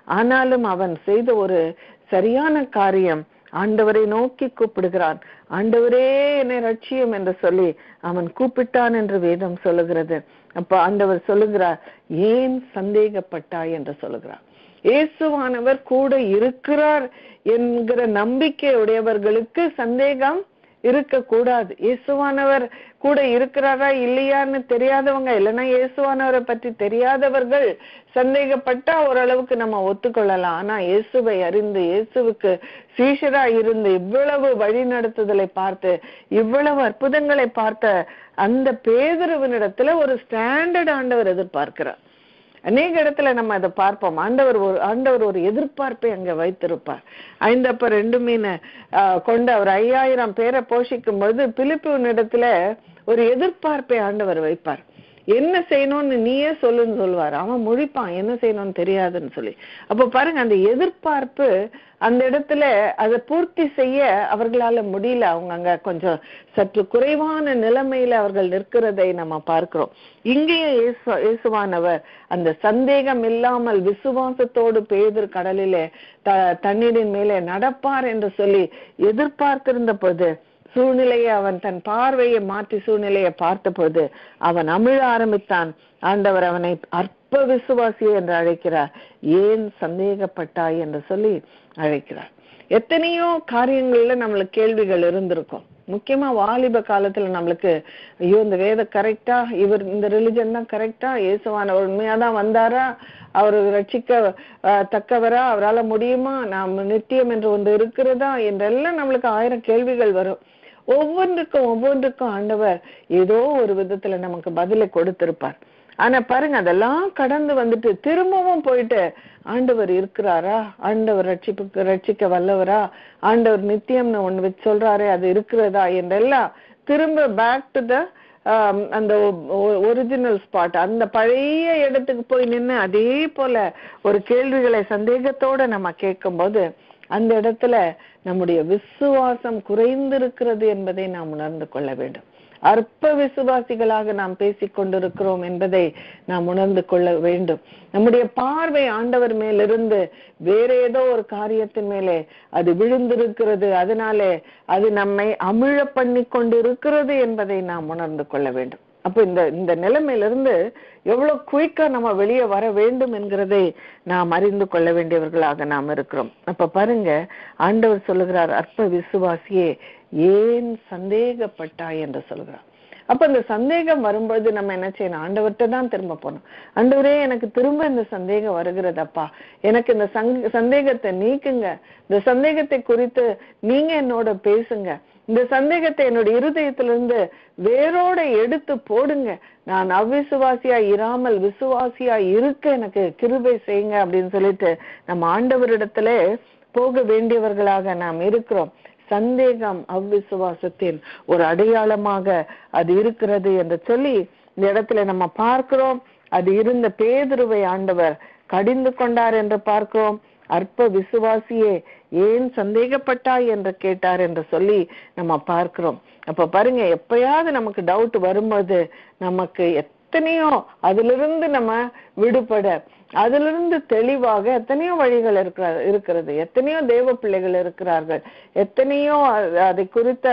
Speaker 1: ஆனாலும் அவன் செய்த ஒரு சரியான காரியம் ஆண்டவரை நோக்கி கூப்பிடுகிறான் ஆண்டவரே என்னை ரட்சியும் என்று சொல்லி அவன் கூப்பிட்டான் என்று வேதம் சொல்லுகிறது அப்ப ஆண்டவர் சொல்லுகிறார் ஏன் சந்தேகப்பட்டாய் என்று சொல்லுகிறார் இயேசுவானவர் கூட இருக்கிறார் என்கிற நம்பிக்கை உடையவர்களுக்கு சந்தேகம் இருக்கக்கூடாது இயேசுவானவர் கூட இருக்கிறாரா இல்லையான்னு தெரியாதவங்க இல்லைன்னா இயேசுவானவரை பற்றி தெரியாதவர்கள் சந்தேகப்பட்டா ஓரளவுக்கு நம்ம ஒத்துக்கொள்ளலாம் ஆனா இயேசுவை அறிந்து இயேசுவுக்கு சீஷரா இருந்து இவ்வளவு வழி நடத்துதலை பார்த்து இவ்வளவு அற்புதங்களை பார்த்த அந்த பேதருவனிடத்துல ஒரு ஸ்டாண்டர்ட் ஆண்டவர் எதிர்பார்க்கிறார் அநேக இடத்துல நம்ம அதை பார்ப்போம் ஆண்டவர் ஒரு ஆண்டவர் ஒரு எதிர்பார்ப்பை அங்க வைத்திருப்பார் ஐந்தப்ப ரெண்டு மீன் கொண்டு அவர் ஐயாயிரம் பேரை போஷிக்கும் பொழுது பிலிப்பின் இடத்துல ஒரு எதிர்பார்ப்பை ஆண்டவர் வைப்பார் என்ன செய்யணும்னு நீயே சொல்லுன்னு சொல்லுவார் அவன் முழிப்பான் என்ன செய்யணும்னு தெரியாதுன்னு சொல்லி அப்ப பாருங்க அந்த எதிர்பார்ப்பு அந்த இடத்துல அதை பூர்த்தி செய்ய அவர்களால முடியல அவங்க அங்க கொஞ்சம் சற்று குறைவான நிலைமையில அவர்கள் நிற்கிறதை நம்ம பார்க்கிறோம் இங்கேயும் இயேசு இயேசுவானவர் அந்த சந்தேகம் இல்லாமல் விசுவாசத்தோடு பேதர் கடலிலே த தண்ணீரின் மேலே நடப்பார் என்று சொல்லி எதிர்பார்த்திருந்த போது சூழ்நிலையை அவன் தன் பார்வையை மாற்றி சூழ்நிலையை பார்த்தபோது அவன் அமிழ ஆரம்பித்தான் ஆண்டவர் அவனை அற்ப விசுவாசி என்று அழைக்கிறார் ஏன் சந்தேகப்பட்டாய் என்று சொல்லி அழைக்கிறார் எத்தனையோ காரியங்கள்ல நம்மளுக்கு கேள்விகள் இருந்திருக்கும் முக்கியமா வாலிப காலத்துல நம்மளுக்கு ஐயோ இந்த வேத கரெக்டா இவர் இந்த ரிலிஜன் தான் கரெக்டா இயேசுவானவர் உண்மையாதான் வந்தாரா அவர் ரட்சிக்க தக்கவரா அவரால் முடியுமா நாம் நித்தியம் என்று ஒன்று இருக்கிறதா என்றெல்லாம் நம்மளுக்கு ஆயிரம் கேள்விகள் வரும் ஒவ்வொன்றுக்கும் ஒவ்வொன்றுக்கும் ஆண்டவர் ஏதோ ஒரு விதத்துல நமக்கு பதிலை கொடுத்திருப்பார் ஆனா பாருங்க அதெல்லாம் கடந்து வந்துட்டு திரும்பவும் போயிட்டு ஆண்டவர் இருக்கிறாரா ஆண்டவர் ரட்சிப்புக்கு ரட்சிக்க வல்லவரா ஆண்டவர் நித்தியம்னு ஒண்ணு வச்சு சொல்றாரே அது இருக்கிறதா என்றெல்லாம் திரும்ப பேக் டு த அந்த ஒரிஜினல் ஸ்பாட் அந்த பழைய இடத்துக்கு போய் நின்று அதே போல ஒரு கேள்விகளை சந்தேகத்தோட நம்ம கேட்கும்போது அந்த இடத்துல நம்முடைய விசுவாசம் குறைந்திருக்கிறது என்பதை நாம் உணர்ந்து கொள்ள வேண்டும் அற்ப விசுவாசிகளாக நாம் பேசிக் கொண்டிருக்கிறோம் என்பதை நாம் உணர்ந்து கொள்ள வேண்டும் நம்முடைய பார்வை ஆண்டவர் மேலிருந்து வேற ஏதோ ஒரு காரியத்தின் மேலே அது விழுந்திருக்கிறது அதனாலே அது நம்மை அமிழ பண்ணி கொண்டு இருக்கிறது என்பதை நாம் உணர்ந்து கொள்ள வேண்டும் அப்ப இந்த இந்த நிலைமையிலிருந்து எவ்வளவு குயிக்கா நம்ம வெளியே வர வேண்டும் என்கிறதை நாம் அறிந்து கொள்ள வேண்டியவர்களாக நாம் இருக்கிறோம் அப்ப பாருங்க ஆண்டவர் சொல்லுகிறார் அற்ப விசுவாசியே ஏன் சந்தேகப்பட்டாய் என்று சொல்கிறார் அப்ப இந்த சந்தேகம் வரும்பொழுது நம்ம என்ன செய்யணும் ஆண்டவர்கிட்ட தான் திரும்ப போகணும் ஆண்டவரே எனக்கு திரும்ப இந்த சந்தேகம் வருகிறதப்பா எனக்கு இந்த சங்க சந்தேகத்தை நீக்குங்க இந்த சந்தேகத்தை குறித்து நீங்க என்னோட பேசுங்க இந்த சந்தேகத்தை என்னோட இருதயத்திலிருந்து வேரோட எடுத்து போடுங்க நான் அவ்விசுவாசியா இராமல் விசுவாசியா இருக்க எனக்கு கிருபை செய்யுங்க அப்படின்னு சொல்லிட்டு நம்ம ஆண்டவரிடத்துல போக வேண்டியவர்களாக நாம் இருக்கிறோம் சந்தேகம் அவ்விசுவாசத்தின் ஒரு அடையாளமாக அது இருக்கிறது என்று சொல்லி இந்த இடத்துல நம்ம பார்க்கிறோம் அது இருந்த பேதுருவை ஆண்டவர் கடிந்து கொண்டார் என்று பார்க்கிறோம் அற்ப விசுவாசியே ஏன் சந்தேகப்பட்டாய் என்று கேட்டார் என்று சொல்லி நம்ம பார்க்கிறோம் அப்ப பாருங்க எப்பயாவது நமக்கு டவுட் வரும்போது நமக்கு எத்தனையோ அதிலிருந்து நம்ம விடுபட அதிலிருந்து தெளிவாக எத்தனையோ வழிகள் இருக்கிற இருக்கிறது எத்தனையோ தேவ பிள்ளைகள் இருக்கிறார்கள் எத்தனையோ அதை குறித்த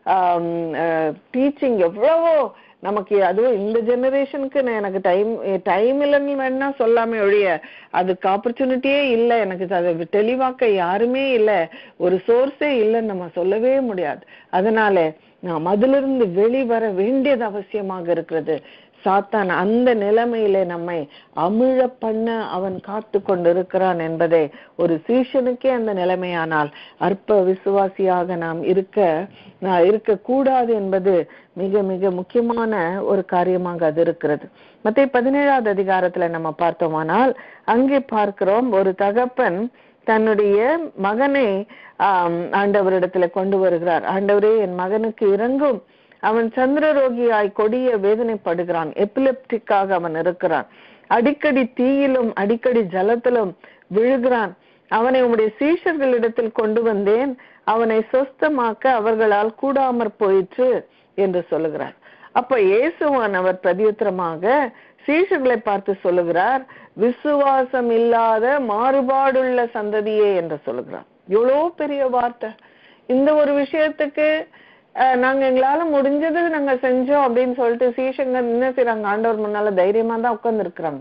Speaker 1: டீச்சிங் எவ்வளவோ நமக்கு அதுவும் இந்த ஜெனரேஷனுக்கு எனக்கு டைம் டைம் இல்லைன்னு வேணா சொல்லாம ஒழிய அதுக்கு ஆப்பர்ச்சுனிட்டியே இல்லை எனக்கு அதை தெளிவாக்க யாருமே இல்லை ஒரு சோர்ஸே இல்லைன்னு நம்ம சொல்லவே முடியாது அதனால நாம் அதிலிருந்து வெளிவர வேண்டியது அவசியமாக இருக்கிறது சாத்தான் அந்த நிலைமையிலே நம்மை அமிழ பண்ண அவன் காத்து கொண்டிருக்கிறான் என்பதை ஒரு சீஷனுக்கே அந்த நிலைமையானால் அற்ப விசுவாசியாக நாம் இருக்க இருக்கக்கூடாது என்பது மிக மிக முக்கியமான ஒரு காரியமாக அது இருக்கிறது மத்த பதினேழாவது அதிகாரத்துல நம்ம பார்த்தோமானால் அங்கே பார்க்கிறோம் ஒரு தகப்பன் தன்னுடைய மகனை ஆஹ் ஆண்டவரிடத்துல கொண்டு வருகிறார் ஆண்டவரே என் மகனுக்கு இறங்கும் அவன் சந்திரரோகியாய் கொடிய வேதனைப்படுகிறான் எபிலெப்டிக்காக அவன் இருக்கிறான் அடிக்கடி தீயிலும் அடிக்கடி ஜலத்திலும் விழுகிறான் அவனை உம்முடைய சீஷர்களிடத்தில் கொண்டு வந்தேன் அவனை சொஸ்தமாக்க அவர்களால் கூடாமற் போயிற்று என்று சொல்லுகிறார் அப்ப இயேசுவானவர் பிரதியுத்தரமாக சீஷர்களை பார்த்து சொல்லுகிறார் விசுவாசம் இல்லாத மாறுபாடுள்ள சந்ததியே என்று சொல்லுகிறார் எவ்வளோ பெரிய வார்த்தை இந்த ஒரு விஷயத்துக்கு அஹ், நாங்க எங்களால முடிஞ்சது நாங்க செஞ்சோம் அப்படின்னு சொல்லிட்டு சீஷங்க என்ன செய்றாங்க ஆண்டவர் முன்னால தைரியமா தான் உட்கார்ந்து இருக்கிறாங்க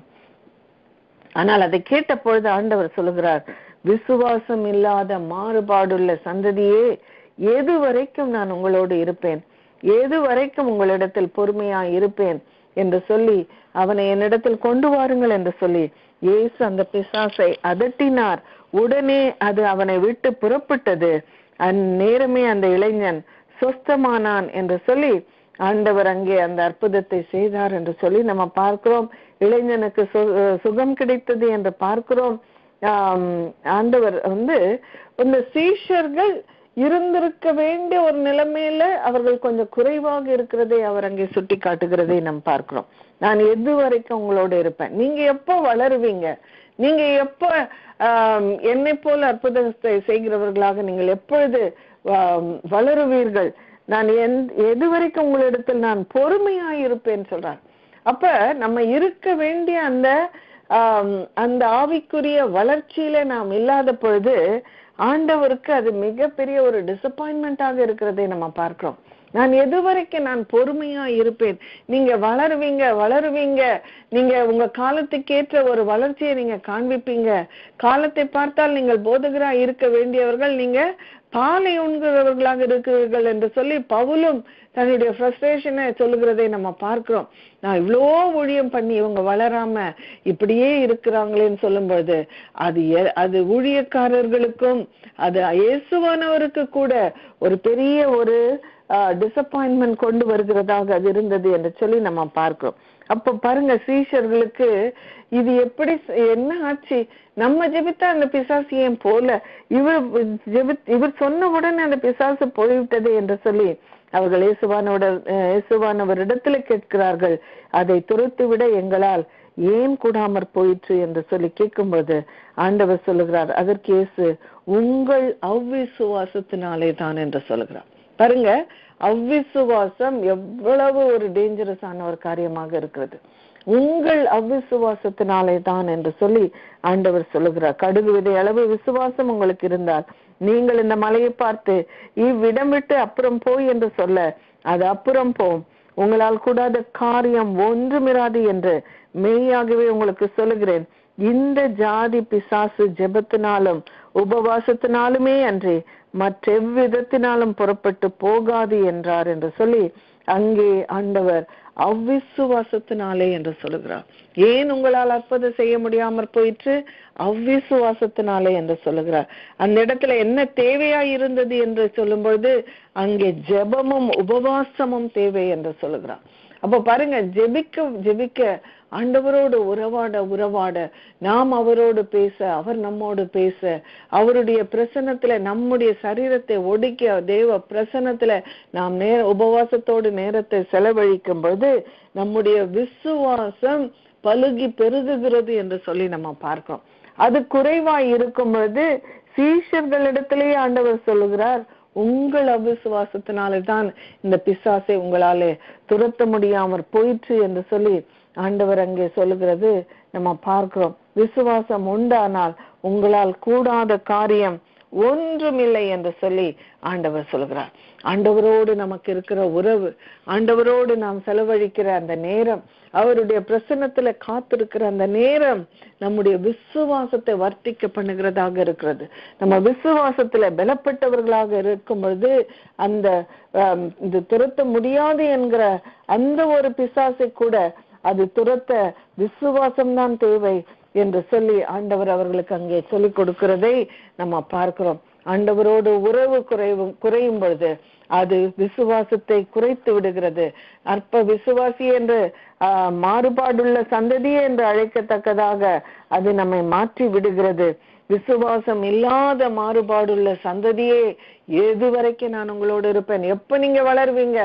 Speaker 1: ஆனால் அதை கேட்ட பொழுது ஆண்டவர் சொல்லுகிறார் விசுவாசம் இல்லாத மாறுபாடுள்ள சந்ததியே எது வரைக்கும் நான் உங்களோடு இருப்பேன் எது வரைக்கும் உங்களிடத்தில் பொறுமையா இருப்பேன் என்று சொல்லி அவனை என்னிடத்தில் கொண்டு வாருங்கள் என்று சொல்லி இயேசு அந்த பிசாசை அதட்டினார் உடனே அது அவனை விட்டு புறப்பட்டது அந்நேரமே அந்த இளைஞன் சொஸ்தமானான் என்று சொல்லி ஆண்டவர் அங்கே அந்த அற்புதத்தை செய்தார் என்று சொல்லி நம்ம பார்க்கிறோம் இளைஞனுக்கு சு- சுகம் கிடைத்தது என்று பார்க்கிறோம் ஆம், ஆண்டவர் வந்து இந்த சீஷர்கள் இருந்திருக்க வேண்டிய ஒரு நிலைமையில அவர்கள் கொஞ்சம் குறைவாக இருக்கிறதை அவர் அங்கே சுட்டி காட்டுகிறதை நாம் பார்க்கிறோம் நான் எது வரைக்கும் உங்களோட இருப்பேன் நீங்க எப்போ வளருவீங்க நீங்க எப்ப ஆம், என்னை போல அற்புதத்தை செய்கிறவர்களாக நீங்கள் எப்பொழுது ஆம், வளருவீர்கள் நான் எந்- எது வரைக்கும் உங்களிடத்தில் நான் பொறுமையாய் இருப்பேன் சொல்றார் அப்ப நம்ம இருக்க வேண்டிய அந்த ஆம், அந்த ஆவிக்குரிய வளர்ச்சியில நாம் இல்லாத பொழுது ஆண்டவருக்கு அது மிகப்பெரிய ஒரு டிசப்பாயின்மெண்டாக இருக்கிறதை நம்ம பார்க்கிறோம் நான் எது வரைக்கும் நான் பொறுமையா இருப்பேன் நீங்க வளருவீங்க வளருவீங்க நீங்க உங்க காலத்துக்கேற்ற ஒரு வளர்ச்சியை நீங்க காண்பிப்பீங்க காலத்தை பார்த்தால் நீங்கள் போதகரா இருக்க வேண்டியவர்கள் நீங்க பாலை உண்கிறவர்களாக இருக்கிறீர்கள் என்று சொல்லி பவுலும் தன்னுடைய ஃப்ரஸ்ட்ரேஷனை சொல்லுகிறதை நம்ம பார்க்கிறோம் நான் இவ்வளோ ஊழியம் பண்ணி இவங்க வளராம இப்படியே இருக்கிறாங்களேன்னு சொல்லும்போது அது எ- அது ஊழியக்காரர்களுக்கும் அது இயேசுவானவருக்கு கூட ஒரு பெரிய ஒரு டிசப்பாயின்மெண்ட் கொண்டு வருகிறதாக அது இருந்தது என்று சொல்லி நம்ம பார்க்கிறோம் அப்ப பாருங்க சீஷர்களுக்கு இது எப்படி ச- என்ன ஆச்சு நம்ம ஜெபித்தா அந்த பிசாசு ஏன் போல இவர் ஜெபி இவர் சொன்ன உடனே அந்த பிசாசு போய்விட்டது என்று சொல்லி அவர்கள் இயேசுவானோட அஹ், இயேசுவானவரிடத்துல கேட்கிறார்கள் அதை துரத்து விட எங்களால் ஏன் கூடாமற் போயிற்று என்று சொல்லி கேட்கும்போது ஆண்டவர் சொல்லுகிறார் அதற்கு இயேசு உங்கள் அவ்விசுவாசத்தினாலே தான் என்று சொல்லுகிறார் பாருங்க அவ்விசுவாசம் எவ்வளவு ஒரு டேஞ்சரஸான ஒரு காரியமாக இருக்கிறது உங்கள் அவ்விசுவாசத்தினாலே தான் என்று சொல்லி ஆண்டவர் சொல்லுகிறார் கடுகு விதை அளவு விசுவாசம் உங்களுக்கு இருந்தால் நீங்கள் இந்த மலையை பார்த்து இவ்விடம் விட்டு அப்புறம் போய் என்று சொல்ல அது அப்புறம் போம் உங்களால் கூடாத காரியம் ஒன்றுமிராது என்று மெய்யாகவே உங்களுக்கு சொல்லுகிறேன் இந்த ஜாதி பிசாசு ஜெபத்தினாலும் உபவாசத்தினாலுமே அன்றி மற்றெவ்விதத்தினாலும் புறப்பட்டு போகாது என்றார் என்று சொல்லி அங்கே ஆண்டவர் அவ்விசுவாசத்தினாலே என்று சொல்லுகிறார் ஏன் உங்களால் அற்புதம் செய்ய முடியாமற் போயிற்று அவ்விசுவாசத்தினாலே என்று சொல்லுகிறார் அந்த இடத்துல என்ன தேவையா இருந்தது என்று சொல்லும்பொழுது அங்கே ஜெபமும் உபவாசமும் தேவை என்று சொல்லுகிறார் அப்ப பாருங்க ஜெபிக்க ஜெபிக்க ஆண்டவரோடு உறவாட உறவாட நாம் அவரோடு பேச அவர் நம்மோடு பேச அவருடைய பிரசன்னத்துல நம்முடைய சரீரத்தை ஒடுக்கி தேவ பிரசன்னத்துல நாம் நேர உபவாசத்தோடு நேரத்தை செலவழிக்கும் பொழுது நம்முடைய விசுவாசம் பலுகி பெருகுகிறது என்று சொல்லி நம்ம பார்க்கிறோம் அது குறைவாய் இருக்கும் பொழுது சீஷர்களிடத்திலேயே ஆண்டவர் சொல்லுகிறார் உங்கள் அவிசுவாசத்தினாலே தான் இந்த பிசாசை உங்களாலே துரத்த முடியாமற் போயிற்று என்று சொல்லி ஆண்டவர் அங்கே சொல்லுகிறது நம்ம பார்க்கிறோம் விசுவாசம் உண்டானால் உங்களால் கூடாத காரியம் ஒன்றுமில்லை என்று சொல்லி ஆண்டவர் சொல்கிறார் ஆண்டவரோடு நமக்கு இருக்கிற உறவு ஆண்டவரோடு நாம் செலவழிக்கிற அந்த நேரம் அவருடைய பிரசன்னத்துல காத்திருக்கிற அந்த நேரம் நம்முடைய விசுவாசத்தை வர்த்திக்க பண்ணுகிறதாக இருக்கிறது நம்ம விசுவாசத்துல பலப்பட்டவர்களாக இருக்கும் பொழுது அந்த ஆம், இது துரத்த முடியாது என்கிற அந்த ஒரு பிசாசை கூட அது துரத்த விசுவாசம்தான் தேவை என்று சொல்லி ஆண்டவர் அவர்களுக்கு அங்கே சொல்லிக் கொடுக்கிறதை நம்ம பார்க்கிறோம் ஆண்டவரோடு உறவு குறைவும் குறையும் பொழுது அது விசுவாசத்தை குறைத்து விடுகிறது அற்ப விசுவாசி என்று ஆஹ், மாறுபாடுள்ள சந்ததி என்று அழைக்கத்தக்கதாக அது நம்மை மாற்றி விடுகிறது விசுவாசம் இல்லாத மாறுபாடுள்ள சந்ததியே எது வரைக்கும் நான் உங்களோடு இருப்பேன் எப்ப நீங்க வளருவீங்க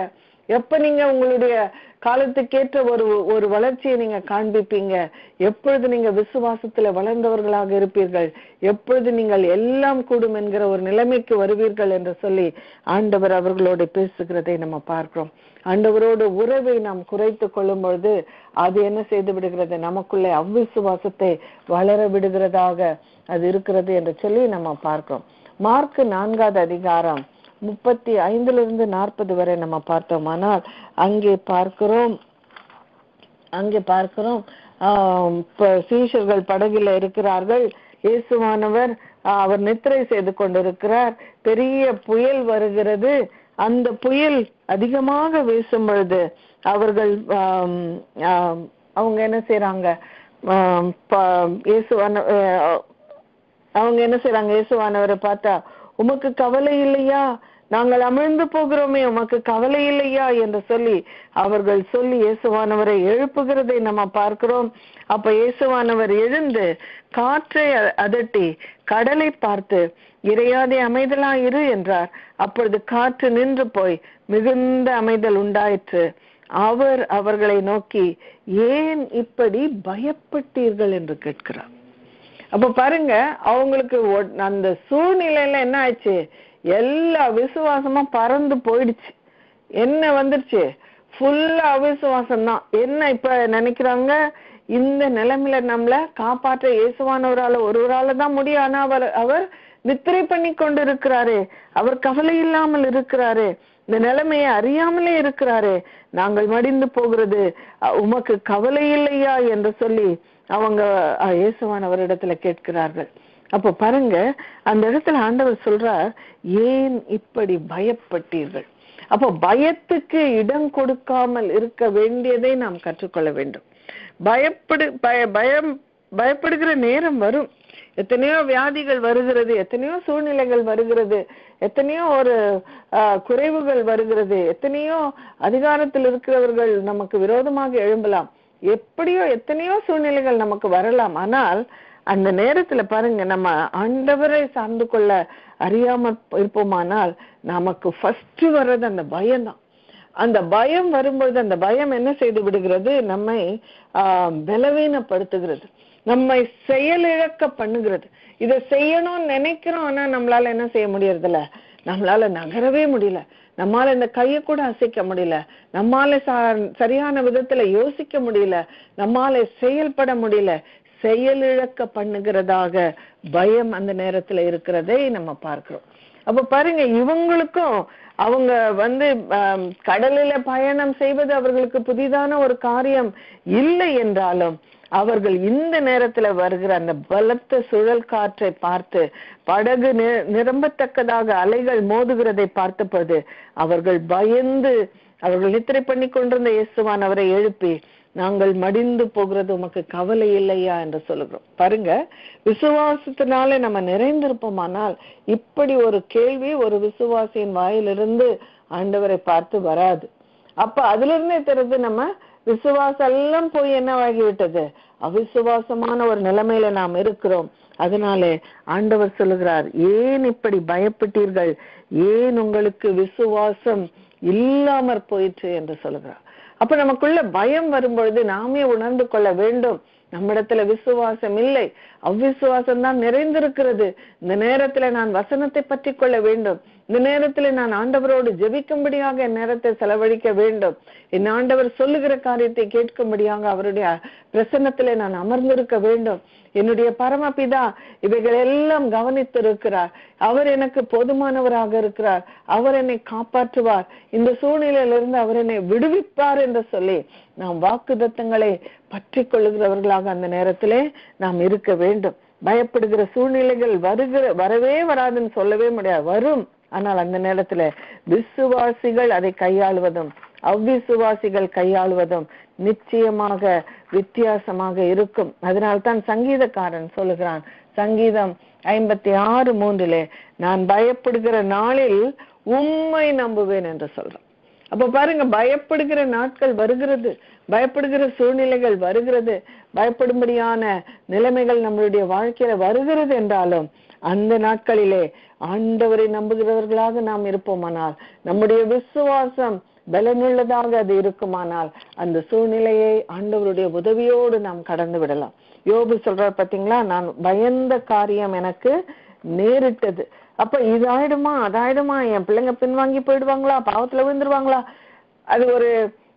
Speaker 1: எப்ப நீங்க உங்களுடைய காலத்துக்கேற்ற ஒரு ஒரு வளர்ச்சியை நீங்க காண்பிப்பீங்க எப்பொழுது நீங்க விசுவாசத்துல வளர்ந்தவர்களாக இருப்பீர்கள் எப்பொழுது நீங்கள் எல்லாம் கூடும் என்கிற ஒரு நிலைமைக்கு வருவீர்கள் என்று சொல்லி ஆண்டவர் அவர்களோடு பேசுகிறதை நம்ம பார்க்கிறோம் ஆண்டவரோடு உறவை நாம் குறைத்து கொள்ளும் பொழுது அது என்ன செய்து விடுகிறது நமக்குள்ளே அவ்விசுவாசத்தை வளர விடுகிறதாக அது இருக்கிறது என்று சொல்லி நம்ம பார்க்கிறோம் மார்க் நான்காவது அதிகாரம் முப்பத்தி ஐந்துல இருந்து நாற்பது வரை நம்ம பார்த்தோமானால் அங்கே பார்க்கிறோம் அங்கே பார்க்கிறோம் ஆஹ் இப்ப சீஷர்கள் படகுல இருக்கிறார்கள் இயேசுவானவர் ஆஹ் அவர் நித்திரை செய்து கொண்டிருக்கிறார் பெரிய புயல் வருகிறது அந்த புயல் அதிகமாக வீசும் பொழுது அவர்கள் ஆம், ஆம், அவங்க என்ன செய்யறாங்க ஆம், ப- இயேசுவான ஆஹ் அவங்க என்ன செய்றாங்க இயேசுவானவரை பார்த்தா உமக்கு கவலை இல்லையா நாங்கள் அமிழ்ந்து போகிறோமே உமக்கு கவலை இல்லையா என்று சொல்லி அவர்கள் சொல்லி இயேசுவானவரை எழுப்புகிறதை நம்ம பார்க்கிறோம் அப்ப இயேசுவானவர் எழுந்து காற்றை அ- அதட்டி கடலை பார்த்து இறையாதே அமைதலா இரு என்றார் அப்பொழுது காற்று நின்று போய் மிகுந்த அமைதல் உண்டாயிற்று அவர் அவர்களை நோக்கி ஏன் இப்படி பயப்பட்டீர்கள் என்று கேட்கிறார் அப்ப பாருங்க அவங்களுக்கு ஒ- அந்த சூழ்நிலையில என்ன ஆயிடுச்சு எல்லா விசுவாசமும் பறந்து போயிடுச்சு என்ன வந்துருச்சு ஃபுல்லா அவிசுவாசம் தான் என்ன இப்ப நினைக்கிறாங்க இந்த நிலைமையில நம்மள காப்பாற்ற இயேசுவானவரால ஒருவரால தான் முடியும் ஆனா அவர் அவர் நித்திரை பண்ணி கொண்டு இருக்கிறாரே அவர் கவலை இல்லாமல் இருக்கிறாரே இந்த நிலைமையை அறியாமலே இருக்கிறாரே நாங்கள் மடிந்து போகிறது அஹ், உமக்கு கவலை இல்லையா என்று சொல்லி அவங்க அஹ், இயேசுவானவரிடத்துல கேட்கிறார்கள் அப்போ பாருங்க அந்த இடத்துல ஆண்டவர் சொல்றார் ஏன் இப்படி பயப்பட்டீர்கள் அப்போ பயத்துக்கு இடம் கொடுக்காமல் இருக்க வேண்டியதை நாம் கற்றுக்கொள்ள வேண்டும் பயப்படு பய பயம் பயப்படுகிற நேரம் வரும் எத்தனையோ வியாதிகள் வருகிறது எத்தனையோ சூழ்நிலைகள் வருகிறது எத்தனையோ ஒரு ஆஹ், குறைவுகள் வருகிறது எத்தனையோ அதிகாரத்தில் இருக்கிறவர்கள் நமக்கு விரோதமாக எழும்பலாம் எப்படியோ எத்தனையோ சூழ்நிலைகள் நமக்கு வரலாம் ஆனால் அந்த நேரத்துல பாருங்க நம்ம ஆண்டவரை சார்ந்து கொள்ள அறியாம இருப்போமானால் நமக்கு ஃபர்ஸ்ட் வர்றது அந்த பயம்தான் அந்த பயம் வரும்பொழுது அந்த பயம் என்ன செய்து விடுகிறது நம்மை ஆஹ், பலவீனப்படுத்துகிறது நம்மை செயலிழக்க பண்ணுகிறது இதை செய்யணும்னு நினைக்கிறோம் ஆனா நம்மளால என்ன செய்ய முடியறதில்ல நம்மளால நகரவே முடியல நம்மால இந்த கையை கூட அசைக்க முடியல நம்மால ச- சரியான விதத்துல யோசிக்க முடியல நம்மால செயல்பட முடியல செயலிழக்க பண்ணுகிறதாக பயம் அந்த நேரத்துல இருக்கிறதை நம்ம பார்க்கிறோம் அப்ப பாருங்க இவங்களுக்கும் அவங்க வந்து ஆம், கடலில பயணம் செய்வது அவர்களுக்கு புதிதான ஒரு காரியம் இல்லை என்றாலும் அவர்கள் இந்த நேரத்துல வருகிற அந்த பலத்த சுழல் காற்றை பார்த்து படகு நி- நிரம்பத்தக்கதாக அலைகள் மோதுகிறதை பார்த்தபோது அவர்கள் பயந்து அவர்கள் நித்திரை பண்ணி கொண்டிருந்த இயேசுவான் அவரை எழுப்பி நாங்கள் மடிந்து போகிறது உமக்கு கவலை இல்லையா என்று சொல்லுகிறோம் பாருங்க விசுவாசத்தினாலே நம்ம நிறைந்திருப்போமானால் இப்படி ஒரு கேள்வி ஒரு விசுவாசியின் வாயிலிருந்து ஆண்டவரை பார்த்து வராது அப்ப அதுல இருந்தே தெரிஞ்சு நம்ம விசுவாசம் எல்லாம் போய் என்னவாகி விட்டது அவிசுவாசமான ஒரு நிலைமையில நாம் இருக்கிறோம் அதனாலே ஆண்டவர் சொல்லுகிறார் ஏன் இப்படி பயப்பட்டீர்கள் ஏன் உங்களுக்கு விசுவாசம் இல்லாமற் போயிற்று என்று சொல்லுகிறார் அப்ப நமக்குள்ள பயம் வரும்பொழுது நாமே உணர்ந்து கொள்ள வேண்டும் நம்மிடத்துல விசுவாசம் இல்லை அவ்விசுவாசம் தான் நிறைந்திருக்கிறது இந்த நேரத்துல நான் வசனத்தை பற்றி கொள்ள வேண்டும் இந்த நேரத்துல நான் ஆண்டவரோடு ஜெபிக்கும்படியாக என் நேரத்தை செலவழிக்க வேண்டும் என் ஆண்டவர் சொல்லுகிற காரியத்தை கேட்கும்படியாக அவருடைய பிரசன்னத்திலே நான் அமர்ந்திருக்க வேண்டும் என்னுடைய பரமபிதா இவைகள் எல்லாம் கவனித்திருக்கிறார் அவர் எனக்கு போதுமானவராக இருக்கிறார் அவர் என்னை காப்பாற்றுவார் இந்த சூழ்நிலையிலிருந்து அவர் என்னை விடுவிப்பார் என்று சொல்லி நாம் வாக்குதத்தங்களை பற்றி கொள்ளுகிறவர்களாக அந்த நேரத்திலே நாம் இருக்க வேண்டும் பயப்படுகிற சூழ்நிலைகள் வருகிற வரவே வராதுன்னு சொல்லவே முடியாது வரும் ஆனால் அந்த நேரத்துல விசுவாசிகள் அதை கையாளுவதும் அவ்விசுவாசிகள் கையாளுவதும் நிச்சயமாக வித்தியாசமாக இருக்கும் அதனால்தான் சங்கீதக்காரன் சொல்லுகிறான் சங்கீதம் ஐம்பத்தி ஆறு மூன்றிலே நான் பயப்படுகிற நாளில் உம்மை நம்புவேன் என்று சொல்றான் அப்ப பாருங்க பயப்படுகிற நாட்கள் வருகிறது பயப்படுகிற சூழ்நிலைகள் வருகிறது பயப்படும்படியான நிலைமைகள் நம்மளுடைய வாழ்க்கையில வருகிறது என்றாலும் அந்த நாட்களிலே ஆண்டவரை நம்புகிறவர்களாக நாம் இருப்போமானால் நம்முடைய விசுவாசம் பலனுள்ளதாக அது இருக்குமானால் அந்த சூழ்நிலையை ஆண்டவருடைய உதவியோடு நாம் கடந்து விடலாம் யோபு சொல்றார் பாத்தீங்களா நான் பயந்த காரியம் எனக்கு நேரிட்டது அப்ப இது ஆயிடுமா அதாயிடுமா என் பிள்ளைங்க பின்வாங்கி போயிடுவாங்களா பாவத்துல விழுந்துருவாங்களா அது ஒரு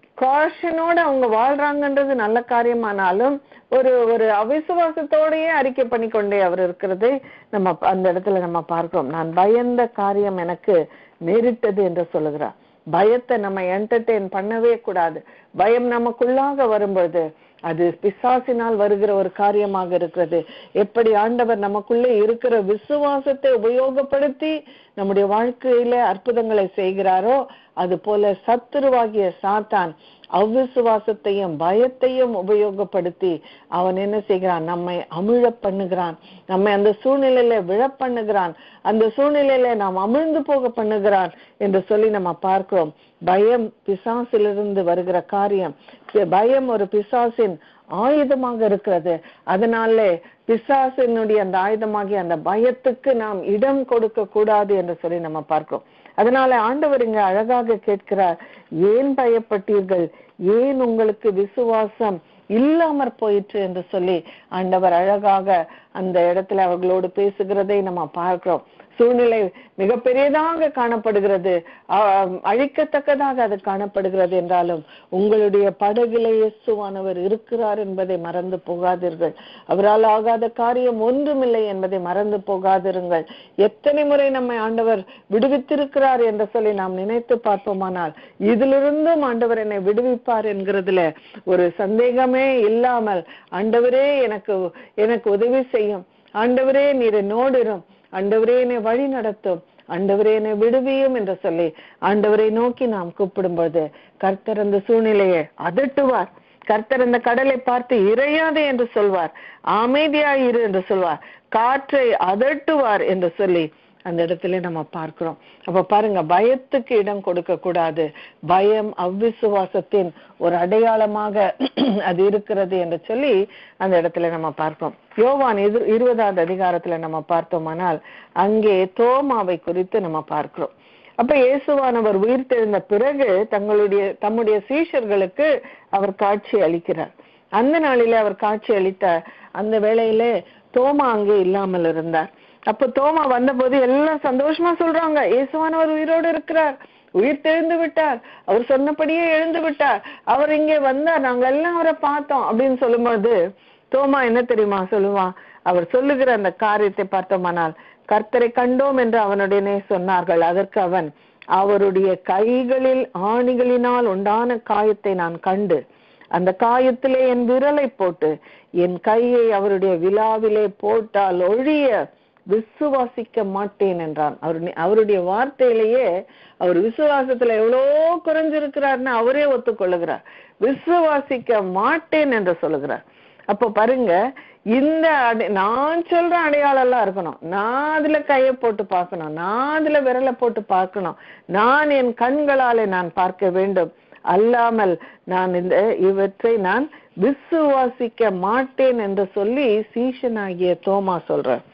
Speaker 1: காஷனோட அவங்க வாழ்றாங்கன்றது நல்ல காரியமானாலும் ஒரு ஒரு அவிசுவாசத்தோடயே அறிக்கை பண்ணி கொண்டே அவர் இருக்கிறதை நம்ம அந்த இடத்துல நம்ம பார்க்கிறோம் நான் பயந்த காரியம் எனக்கு நேரிட்டது என்று சொல்லுகிறார் பயத்தை நம்ம என்டர்டெயின் பண்ணவே கூடாது பயம் நமக்குள்ளாக வரும்பொழுது அது பிசாசினால் வருகிற ஒரு காரியமாக இருக்கிறது எப்படி ஆண்டவர் நமக்குள்ளே இருக்கிற விசுவாசத்தை உபயோகப்படுத்தி நம்முடைய வாழ்க்கையில அற்புதங்களை செய்கிறாரோ அது போல சத்துருவாகிய சாத்தான் அவ்விசுவாசத்தையும் பயத்தையும் உபயோகப்படுத்தி அவன் என்ன செய்கிறான் நம்மை அமிழ பண்ணுகிறான் நம்மை அந்த சூழ்நிலையில விழ பண்ணுகிறான் அந்த சூழ்நிலையில நாம் அமிழ்ந்து போக பண்ணுகிறான் என்று சொல்லி நம்ம பார்க்கிறோம் பயம் பிசாசிலிருந்து வருகிற காரியம் பயம் ஒரு பிசாசின் ஆயுதமாக இருக்கிறது அதனால பிசாசினுடைய அந்த ஆயுதமாகிய அந்த பயத்துக்கு நாம் இடம் கொடுக்க கூடாது என்று சொல்லி நம்ம பார்க்கிறோம் அதனால ஆண்டவர் இங்க அழகாக கேட்கிறார் ஏன் பயப்பட்டீர்கள் ஏன் உங்களுக்கு விசுவாசம் இல்லாமற் போயிற்று என்று சொல்லி ஆண்டவர் அழகாக அந்த இடத்துல அவர்களோடு பேசுகிறதை நம்ம பார்க்கிறோம் சூழ்நிலை மிகப்பெரியதாக காணப்படுகிறது அழிக்கத்தக்கதாக அது காணப்படுகிறது என்றாலும் உங்களுடைய படகில இயேசுவானவர் இருக்கிறார் என்பதை மறந்து போகாதீர்கள் அவரால் ஆகாத காரியம் ஒன்றுமில்லை என்பதை மறந்து போகாதிருங்கள் எத்தனை முறை நம்மை ஆண்டவர் விடுவித்திருக்கிறார் என்று சொல்லி நாம் நினைத்து பார்ப்போமானால் இதிலிருந்தும் ஆண்டவர் என்னை விடுவிப்பார் என்கிறதுல ஒரு சந்தேகமே இல்லாமல் ஆண்டவரே எனக்கு எனக்கு உதவி செய்யும் ஆண்டவரே நீர் என்னோடிரும் ஆண்டவரே என்னை வழி நடத்தும் ஆண்டவரே என்னை விடுவியும் என்று சொல்லி ஆண்டவரை நோக்கி நாம் கூப்பிடும்போது கர்த்தர் அந்த சூழ்நிலையை அதட்டுவார் கர்த்தர் அந்த கடலை பார்த்து இறையாதே என்று சொல்வார் அமைதியாயிரு என்று சொல்வார் காற்றை அதட்டுவார் என்று சொல்லி அந்த இடத்துல நம்ம பார்க்கிறோம் அப்ப பாருங்க பயத்துக்கு இடம் கொடுக்க கூடாது பயம் அவ்விசுவாசத்தின் ஒரு அடையாளமாக அது இருக்கிறது என்று சொல்லி அந்த இடத்துல நம்ம பார்க்கிறோம் யோவான் எதிர் இருபதாவது அதிகாரத்துல நம்ம பார்த்தோமானால் அங்கே தோமாவை குறித்து நம்ம பார்க்கிறோம் அப்ப இயேசுவானவர் உயிர் தெழுந்த பிறகு தங்களுடைய தம்முடைய சீஷர்களுக்கு அவர் காட்சி அளிக்கிறார் அந்த நாளிலே அவர் காட்சி அளித்த அந்த வேளையிலே தோமா அங்கே இல்லாமல் இருந்தார் அப்ப தோமா வந்தபோது எல்லாம் சந்தோஷமா சொல்றாங்க இயேசுவானவர் உயிரோடு இருக்கிறார் உயிர் தெழுந்து விட்டார் அவர் சொன்னபடியே எழுந்து விட்டார் அவர் இங்கே வந்தார் நாங்க எல்லாம் அவரை பார்த்தோம் அப்படின்னு சொல்லும்போது தோமா என்ன தெரியுமா சொல்லுவான் அவர் சொல்லுகிற அந்த காரியத்தை பார்த்தோமானால் கர்த்தரை கண்டோம் என்று அவனுடனே சொன்னார்கள் அதற்கு அவன் அவருடைய கைகளில் ஆணிகளினால் உண்டான காயத்தை நான் கண்டு அந்த காயத்திலே என் விரலை போட்டு என் கையை அவருடைய விழாவிலே போட்டால் ஒழிய விசுவாசிக்க மாட்டேன் என்றான் அவர் அவருடைய வார்த்தையிலேயே அவர் விசுவாசத்துல எவ்வளோ குறைஞ்சிருக்கிறார்னு அவரே ஒத்துக்கொள்ளுகிறார் விசுவாசிக்க மாட்டேன் என்று சொல்லுகிறார் அப்ப பாருங்க இந்த அடை நான் சொல்ற அடையாளம் எல்லாம் இருக்கணும் நான் அதுல கையை போட்டு பார்க்கணும் நான் அதுல விரலை போட்டு பார்க்கணும் நான் என் கண்களாலே நான் பார்க்க வேண்டும் அல்லாமல் நான் இந்த இவற்றை நான் விசுவாசிக்க மாட்டேன் என்று சொல்லி சீஷனாகிய தோமா சொல்றார்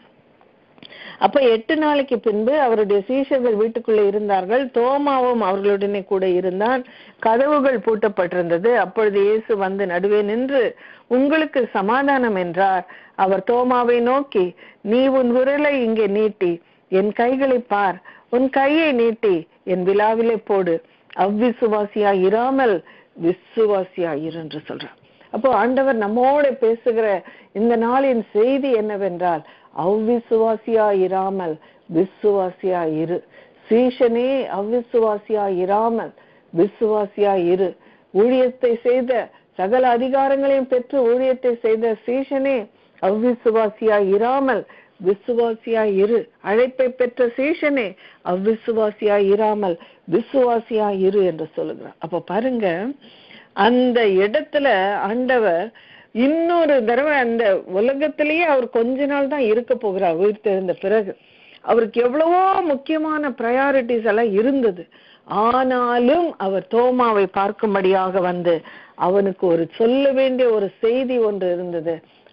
Speaker 1: அப்ப எட்டு நாளைக்கு பின்பு அவருடைய சீஷர்கள் வீட்டுக்குள்ளே இருந்தார்கள் தோமாவும் அவர்களுடனே கூட இருந்தான் கதவுகள் பூட்டப்பட்டிருந்தது அப்பொழுது இயேசு வந்து நடுவே நின்று உங்களுக்கு சமாதானம் என்றார் அவர் தோமாவை நோக்கி நீ உன் விரலை இங்கே நீட்டி என் கைகளை பார் உன் கையை நீட்டி என் விழாவிலே போடு அவ்விசுவாசியா இராமல் விசுவாசியா இரு என்று சொல்றார் அப்போ ஆண்டவர் நம்மோட பேசுகிற இந்த நாளின் செய்தி என்னவென்றால் அவ்விசுவாசியா இராமல் விசுவாசியா இரு சீஷனே அவ்விசுவாசியா இராமல் விசுவாசியா இரு ஊழியத்தை செய்த சகல அதிகாரங்களையும் பெற்று ஊழியத்தை செய்த சீஷனே அவ்விசுவாசியா இராமல் விசுவாசியா இரு அழைப்பை பெற்ற சீஷனே அவ்விசுவாசியா இராமல் விசுவாசியா இரு என்று சொல்லுகிறார் அப்ப பாருங்க அந்த இடத்துல ஆண்டவர் இன்னொரு தடவை அந்த உலகத்திலேயே அவர் கொஞ்ச நாள் தான் இருக்க போகிறார் உயிர் தெரிந்த பிறகு அவருக்கு எவ்வளவோ முக்கியமான ப்ரையாரிட்டிஸ் எல்லாம் இருந்தது ஆனாலும் அவர் தோமாவை பார்க்கும்படியாக வந்து அவனுக்கு ஒரு சொல்ல வேண்டிய ஒரு செய்தி ஒன்று இருந்தது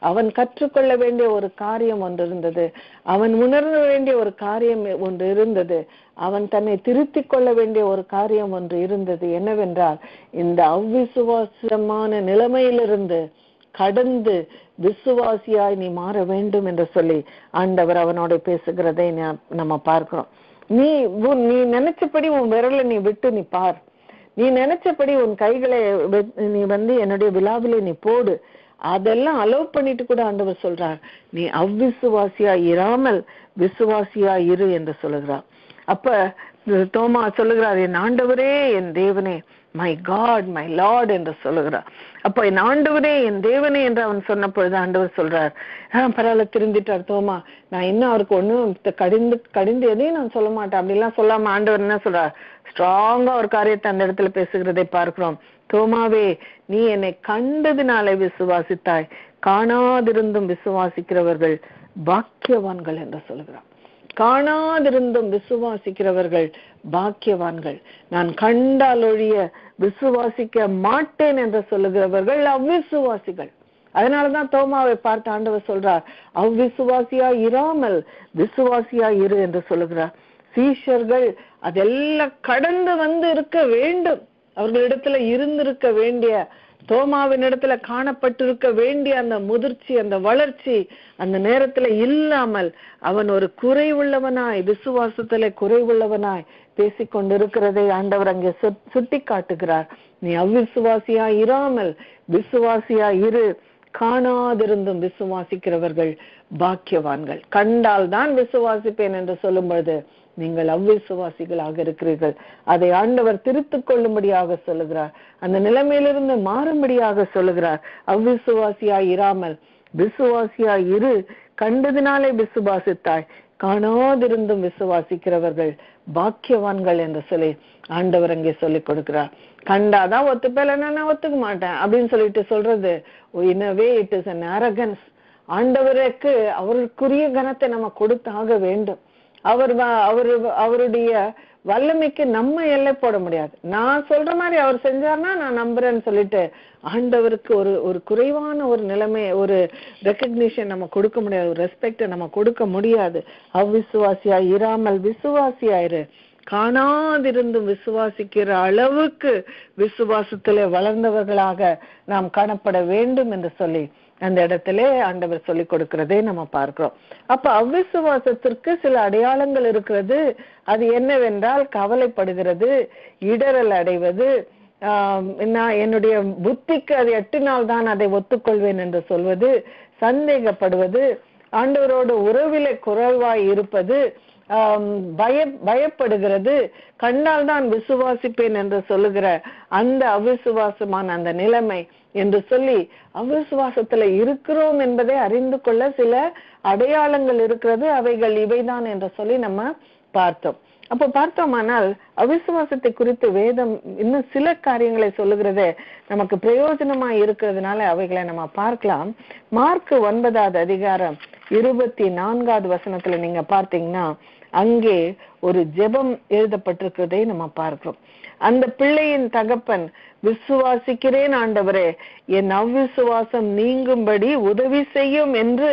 Speaker 1: அவன் கற்றுக்கொள்ள வேண்டிய ஒரு காரியம் ஒன்று இருந்தது அவன் உணர வேண்டிய ஒரு காரியம் ஒன்று இருந்தது அவன் தன்னை திருத்திக் கொள்ள வேண்டிய ஒரு காரியம் ஒன்று இருந்தது என்னவென்றால் இந்த அவ்விசுவாசமான நிலைமையிலிருந்து கடந்து விசுவாசியாய் நீ மாற வேண்டும் என்று சொல்லி ஆண்டவர் அவனோட பேசுகிறதை நா- நம்ம பார்க்கிறோம் நீ உன் நீ நினைச்சபடி உன் விரலை நீ விட்டு நீ பார் நீ நினைச்சபடி உன் கைகளை வெ- நீ வந்து என்னுடைய விழாவிலே நீ போடு அதெல்லாம் அலோவ் பண்ணிட்டு கூட ஆண்டவர் சொல்றார் நீ அவ்விசுவாசியா இராமல் விசுவாசியா இரு என்று சொல்லுகிறார் அப்ப இது தோமா சொல்லுகிறார் என் ஆண்டவரே என் தேவனே மை காட் மை லார்ட் என்று சொல்லுகிறார் அப்ப என் ஆண்டவரே என் தேவனே என்று அவன் சொன்ன பொழுது ஆண்டவர் சொல்றார் ஆஹ் பரவாயில்ல திருந்திட்டார் தோமா நான் இன்னும் அவருக்கு ஒண்ணும் த- கடிந்து கடிந்து எதையும் நான் சொல்ல மாட்டேன் அப்படிலாம் சொல்லாம ஆண்டவர் என்ன சொல்றார் ஸ்ட்ராங்கா ஒரு காரியத்தை அந்த இடத்துல பேசுகிறதை பார்க்கிறோம் தோமாவே நீ என்னை கண்டதினாலே விசுவாசித்தாய் காணாதிருந்தும் விசுவாசிக்கிறவர்கள் பாக்கியவான்கள் என்று சொல்லுகிறார் காணாதிருந்தும் விசுவாசிக்கிறவர்கள் பாக்கியவான்கள் நான் கண்டால் ஒழிய விசுவாசிக்க மாட்டேன் என்று சொல்லுகிறவர்கள் அவ்விசுவாசிகள் அதனாலதான் தோமாவை பார்த்து ஆண்டவர் சொல்றார் அவ்விசுவாசியா இராமல் விசுவாசியா இரு என்று சொல்லுகிறார் சீஷர்கள் அதெல்லாம் கடந்து வந்து இருக்க வேண்டும் அவர்களிடத்துல இருந்திருக்க வேண்டிய தோமாவின் இடத்துல காணப்பட்டிருக்க வேண்டிய அந்த முதிர்ச்சி அந்த வளர்ச்சி அந்த நேரத்துல இல்லாமல் அவன் ஒரு குறைவுள்ளவனாய் விசுவாசத்துல குறைவுள்ளவனாய் பேசிக்கொண்டிருக்கிறதை ஆண்டவர் அங்கே சுட்டி காட்டுகிறார் நீ அவ்விசுவாசியா இராமல் விசுவாசியா இரு காணாதிருந்தும் விசுவாசிக்கிறவர்கள் பாக்கியவான்கள் கண்டால் தான் விசுவாசிப்பேன் என்று சொல்லும் பொழுது நீங்கள் அவ்விசுவாசிகளாக இருக்கிறீர்கள் அதை ஆண்டவர் திருத்திக் கொள்ளும்படியாக சொல்லுகிறார் அந்த நிலைமையிலிருந்து மாறும்படியாக சொல்லுகிறார் அவ்விசுவாசியாய் இராமல் விசுவாசியாய் இரு கண்டதினாலே விசுவாசித்தாய் காணாதிருந்தும் விசுவாசிக்கிறவர்கள் பாக்கியவான்கள் என்று சொல்லி ஆண்டவர் அங்கே சொல்லிக் கொடுக்கிறார் கண்டாதான் ஒத்துப்பேலன்னா நான் ஒத்துக்க மாட்டேன் அப்படின்னு சொல்லிட்டு சொல்றது இனவே இட் இஸ் அன் அரகன்ஸ் ஆண்டவருக்கு அவருக்குரிய கனத்தை நம்ம கொடுத்தாக வேண்டும் அவர் வ- அவர் அவருடைய வல்லமைக்கு நம்ம எல்லை போட முடியாது நான் சொல்ற மாதிரி அவர் செஞ்சார்னா நான் நம்புறேன்னு சொல்லிட்டு ஆண்டவருக்கு ஒரு ஒரு குறைவான ஒரு நிலைமை ஒரு ரெக்கக்னிஷன் நம்ம கொடுக்க முடியாது ஒரு ரெஸ்பெக்ட் நம்ம கொடுக்க முடியாது அவ்விசுவாசியா இராமல் விசுவாசியாயிரு காணாதிருந்தும் விசுவாசிக்கிற அளவுக்கு விசுவாசத்திலே வளர்ந்தவர்களாக நாம் காணப்பட வேண்டும் என்று சொல்லி அந்த இடத்திலே ஆண்டவர் சொல்லிக் கொடுக்கிறதை நம்ம பார்க்கிறோம் அப்ப அவ்விசுவாசத்திற்கு சில அடையாளங்கள் இருக்கிறது அது என்னவென்றால் கவலைப்படுகிறது இடரல் அடைவது ஆஹ் நான் என்னுடைய புத்திக்கு அது எட்டினால் தான் அதை ஒத்துக்கொள்வேன் என்று சொல்வது சந்தேகப்படுவது ஆண்டவரோட உறவிலே குறைவாய் இருப்பது ஆம், பய பயப்படுகிறது கண்டால் தான் விசுவாசிப்பேன் என்று சொல்லுகிற அந்த அவிசுவாசமான அந்த நிலைமை என்று சொல்லி அவிசுவாசத்துல இருக்கிறோம் என்பதை அறிந்து கொள்ள சில அடையாளங்கள் இருக்கிறது அவைகள் இவைதான் என்று சொல்லி நம்ம பார்த்தோம் அப்ப பார்த்தோமானால் அவிசுவாசத்தை குறித்து வேதம் இன்னும் சில காரியங்களை சொல்லுகிறதே நமக்கு பிரயோஜனமா இருக்கிறதுனால அவைகளை நம்ம பார்க்கலாம் மார்க் ஒன்பதாவது அதிகாரம் இருபத்தி நான்காவது வசனத்துல நீங்க பார்த்தீங்கன்னா அங்கே ஒரு ஜெபம் எழுதப்பட்டிருக்கிறதை நம்ம பார்க்கிறோம் அந்த பிள்ளையின் தகப்பன் விசுவாசிக்கிறேன் ஆண்டவரே என் அவ்விசுவாசம் நீங்கும்படி உதவி செய்யும் என்று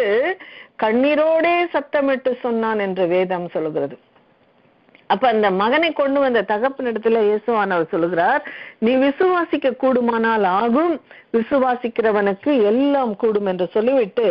Speaker 1: கண்ணீரோடே சத்தமிட்டு சொன்னான் என்று வேதம் சொல்லுகிறது அப்ப அந்த மகனை கொண்டு வந்த தகப்பனிடத்துல இயேசுவானவர் சொல்லுகிறார் நீ விசுவாசிக்க கூடுமானால் ஆகும் விசுவாசிக்கிறவனுக்கு எல்லாம் கூடும் என்று சொல்லிவிட்டு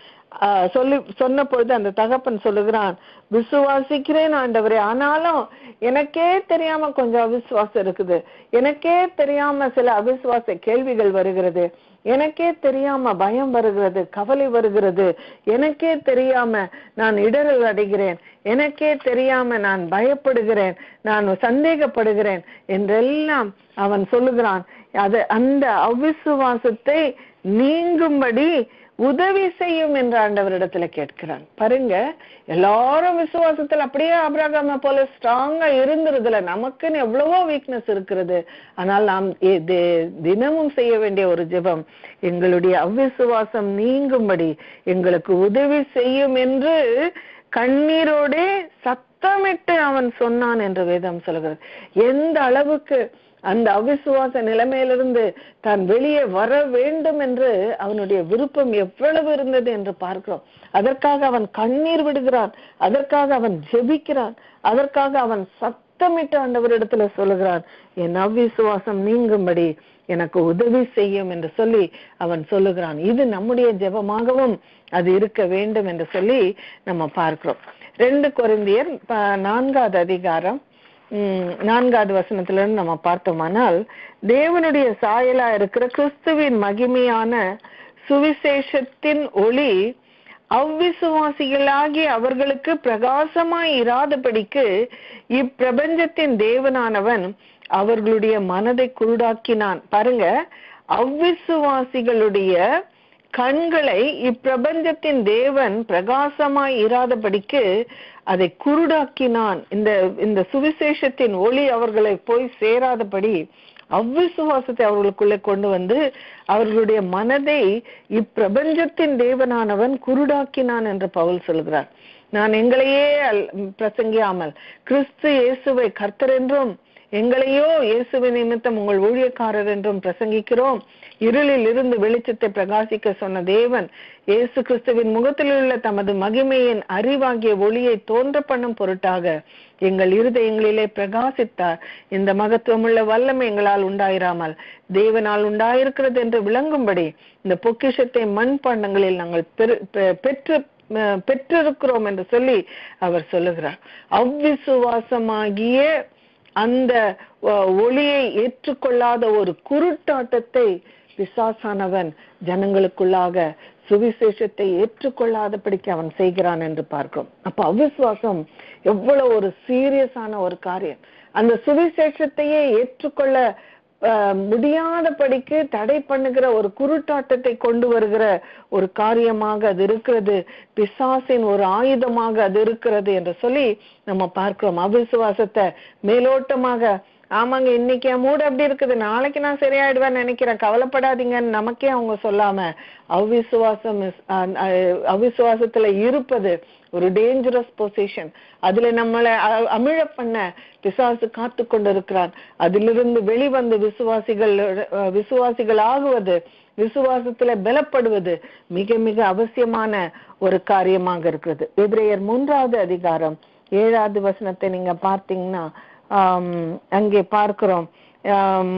Speaker 1: ஆஹ் சொல்லி சொன்ன பொழுது அந்த தகப்பன் சொல்லுகிறான் விசுவாசிக்கிறேன் ஆண்டவரே ஆனாலும் எனக்கே தெரியாம கொஞ்சம் அவிசுவாசம் இருக்குது எனக்கே தெரியாம சில அவிசுவாச கேள்விகள் வருகிறது எனக்கே தெரியாம பயம் வருகிறது கவலை வருகிறது எனக்கே தெரியாம நான் இடரல் அடைகிறேன் எனக்கே தெரியாம நான் பயப்படுகிறேன் நான் சந்தேகப்படுகிறேன் என்றெல்லாம் அவன் சொல்லுகிறான் அது அந்த அவிசுவாசத்தை நீங்கும்படி உதவி செய்யும் என்று ஆண்டவரிடத்துல கேட்கிறான் பாருங்க எல்லாரும் விசுவாசத்துல அப்படியே அபிரகாம போல ஸ்ட்ராங்கா இருந்துருதுல நமக்குன்னு எவ்வளவோ வீக்னஸ் இருக்கிறது ஆனால் நாம் எ- தி- தினமும் செய்ய வேண்டிய ஒரு ஜெபம் எங்களுடைய அவ்விசுவாசம் நீங்கும்படி எங்களுக்கு உதவி செய்யும் என்று கண்ணீரோடே சத்த சத்தமிட்டு அவன் சொன்னான் என்று வேதம் சொல்கிறது எந்த அளவுக்கு அந்த அவிசுவாச நிலைமையிலிருந்து தான் வெளியே வர வேண்டும் என்று அவனுடைய விருப்பம் எவ்வளவு இருந்தது என்று பார்க்கிறோம் அதற்காக அவன் கண்ணீர் விடுகிறான் அதற்காக அவன் ஜெபிக்கிறான் அதற்காக அவன் சத்தமிட்டு ஆண்டவரிடத்துல சொல்லுகிறான் என் அவிசுவாசம் நீங்கும்படி எனக்கு உதவி செய்யும் என்று சொல்லி அவன் சொல்லுகிறான் இது நம்முடைய ஜெபமாகவும் அது இருக்க வேண்டும் என்று சொல்லி நம்ம பார்க்கிறோம் ரெண்டு கொரிந்தியர் ப- நான்காவது அதிகாரம் உம், நான்காவது வசனத்துல இருந்து நம்ம பார்த்தோமானால் தேவனுடைய சாயலா இருக்கிற கிறிஸ்துவின் மகிமையான சுவிசேஷத்தின் ஒளி அவ்விசுவாசிகளாகி அவர்களுக்கு பிரகாசமாய் இராதபடிக்கு இப்பிரபஞ்சத்தின் தேவனானவன் அவர்களுடைய மனதை குருடாக்கினான் பாருங்க அவ்விசுவாசிகளுடைய கண்களை இப்பிரபஞ்சத்தின் தேவன் பிரகாசமாய் இராதபடிக்கு அதை குருடாக்கினான் இந்த இந்த சுவிசேஷத்தின் ஒளி அவர்களை போய் சேராதபடி அவ்விசுவாசத்தை அவர்களுக்குள்ளே கொண்டு வந்து அவர்களுடைய மனதை இப்பிரபஞ்சத்தின் தேவனானவன் குருடாக்கினான் என்று பவுல் சொல்கிறார் நான் எங்களையே அல்- பிரசங்கியாமல் கிறிஸ்து இயேசுவை கர்த்தர் என்றும் எங்களையோ இயேசுவின் நிமித்தம் உங்கள் ஊழியக்காரர் என்றும் பிரசங்கிக்கிறோம் இருளில் இருந்து வெளிச்சத்தை பிரகாசிக்க சொன்ன தேவன் இயேசு கிறிஸ்துவின் முகத்தில் உள்ள தமது மகிமையின் அறிவாகிய ஒளியை தோன்ற பண்ணும் பொருட்டாக எங்கள் இருதயங்களிலே பிரகாசித்தார் இந்த மகத்துவமுள்ள வல்லமை எங்களால் உண்டாயிராமல் தேவனால் உண்டாயிருக்கிறது என்று விளங்கும்படி இந்த பொக்கிஷத்தை மண் பாண்டங்களில் நாங்கள் பெரு- பெ- பெற்று அஹ், பெற்றிருக்கிறோம் என்று சொல்லி அவர் சொல்லுகிறார் அவ்விசுவாசமாகிய அந்த அஹ், ஒளியை ஏற்றுக்கொள்ளாத ஒரு குருட்டாட்டத்தை பிசாசானவன் ஜனங்களுக்குள்ளாக சுவிசேஷத்தை ஏற்றுக்கொள்ளாதபடிக்கு அவன் செய்கிறான் என்று பார்க்கிறோம் அப்ப அவிசுவாசம் எவ்வளவு ஒரு சீரியஸான ஒரு காரியம் அந்த சுவிசேஷத்தையே ஏற்றுக்கொள்ள அஹ், முடியாதபடிக்கு தடை பண்ணுகிற ஒரு குருட்டாட்டத்தை கொண்டு வருகிற ஒரு காரியமாக அது இருக்கிறது பிசாசின் ஒரு ஆயுதமாக அது இருக்கிறது என்று சொல்லி நம்ம பார்க்கிறோம் அவிசுவாசத்தை மேலோட்டமாக ஆமாங்க இன்னைக்கு என் மூடு அப்படி இருக்குது நாளைக்கு நான் சரியாயிடுவேன்னு நினைக்கிறேன் கவலைப்படாதீங்கன்னு நமக்கே அவங்க சொல்லாம அவிசுவாசம் is- அஹ் அஹ் அவிசுவாசத்துல இருப்பது ஒரு டேஞ்சரஸ் பொசிஷன் அதுல நம்மளை அ- அமிழ பண்ண பிசாசு காத்து கொண்டிருக்கிறான் அதிலிருந்து வெளிவந்து விசுவாசிகள் அஹ் விசுவாசிகள் ஆகுவது விசுவாசத்துல பலப்படுவது மிக மிக அவசியமான ஒரு காரியமாக இருக்கிறது எபிரேயர் மூன்றாவது அதிகாரம் ஏழாவது வசனத்தை நீங்க பார்த்தீங்கன்னா ஆம், அங்கே பார்க்கிறோம் ஆம்,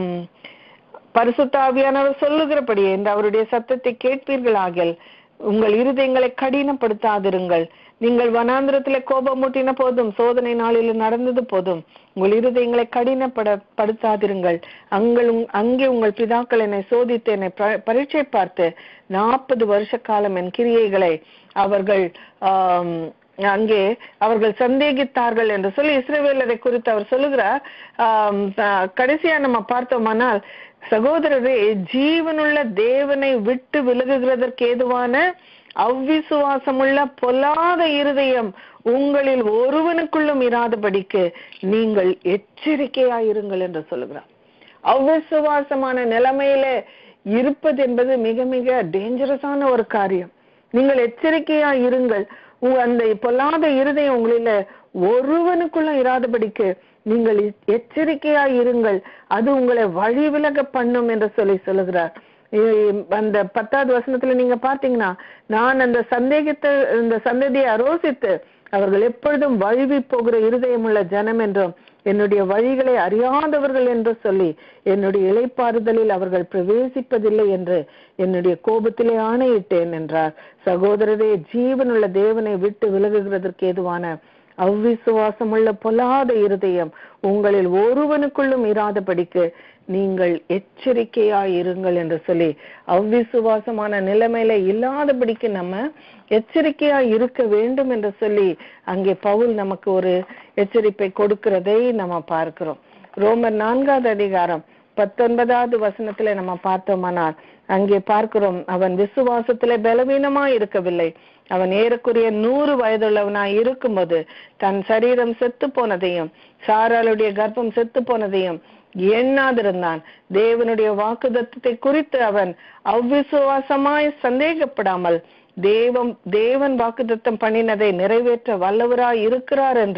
Speaker 1: பரிசுத்த ஆவியானவர் சொல்லுகிறபடியே இந்த அவருடைய சத்தத்தை கேட்பீர்களாகில் உங்கள் இருதயங்களை கடினப்படுத்தாதிருங்கள் நீங்கள் வனாந்திரத்திலே கோபமூட்டின போதும் சோதனை நாளில் நடந்தது போதும் உங்கள் இருதயங்களை கடினப்பட படுத்தாதிருங்கள் அங்கள் உங்- அங்கே உங்கள் பிதாக்கள் என்னை சோதித்து என்னை ப- பரீட்சை பார்த்து நாற்பது வருஷ காலம் என் கிரியைகளை அவர்கள் ஆம், அங்கே அவர்கள் சந்தேகித்தார்கள் என்று சொல்லி இஸ்ரவேலரை குறித்து அவர் சொல்லுகிறார் ஆம், த- கடைசியா நம்ம பார்த்தோமானால் சகோதரரே ஜீவனுள்ள தேவனை விட்டு விலகுகிறதற்கு ஏதுவான அவ்விசுவாசமுள்ள பொல்லாத இருதயம் உங்களில் ஒருவனுக்குள்ளும் இராதபடிக்கு நீங்கள் எச்சரிக்கையாயிருங்கள் என்று சொல்லுகிறார் அவ்விசுவாசமான நிலைமையில இருப்பது என்பது மிக மிக டேஞ்சரஸான ஒரு காரியம் நீங்கள் எச்சரிக்கையா இருங்கள் உங்க அந்த பொல்லாத இருதயம் உங்களில ஒருவனுக்குள்ள இராதபடிக்கு நீங்கள் எ- எச்சரிக்கையா இருங்கள் அது உங்களை வழி விலக பண்ணும் என்று சொல்லி சொல்லுகிறார் இ- அந்த பத்தாவது வசனத்துல நீங்க பாத்தீங்கன்னா நான் அந்த சந்தேகத்தை இந்த சந்ததியை அரோசித்து அவர்கள் எப்பொழுதும் வழுவி போகிற இருதயமுள்ள ஜனம் என்றும் என்னுடைய வழிகளை அறியாதவர்கள் என்று சொல்லி என்னுடைய இளைப்பாறுதலில் அவர்கள் பிரவேசிப்பதில்லை என்று என்னுடைய கோபத்திலே ஆணையிட்டேன் என்றார் சகோதரரே ஜீவனுள்ள தேவனை விட்டு விலகுகிறதற்கு ஏதுவான அவ்விசுவாசமுள்ள பொல்லாத இருதயம் உங்களில் ஒருவனுக்குள்ளும் இராதபடிக்கு நீங்கள் எச்சரிக்கையாய் இருங்கள் என்று சொல்லி அவ்விசுவாசமான நிலைமையில இல்லாதபடிக்கு நம்ம எச்சரிக்கையாய் இருக்க வேண்டும் என்று சொல்லி அங்கே பவுல் நமக்கு ஒரு எச்சரிப்பை கொடுக்கிறதை நம்ம பார்க்கிறோம் ரோமர் நான்காவது அதிகாரம் பத்தொன்பதாவது வசனத்துல நம்ம பார்த்தோமானால் அங்கே பார்க்கிறோம் அவன் விசுவாசத்திலே பலவீனமாய் இருக்கவில்லை அவன் ஏறக்குறைய நூறு வயதுள்ளவனாய் இருக்கும்போது தன் சரீரம் செத்து போனதையும் சாராளுடைய கர்ப்பம் செத்து போனதையும் எண்ணாதிருந்தான் தேவனுடைய வாக்குதத்தத்தை குறித்து அவன் அவ்விசுவாசமாய் சந்தேகப்படாமல் தேவம் தேவன் வாக்குத்தத்தம் பண்ணினதை நிறைவேற்ற வல்லவராய் இருக்கிறார் என்று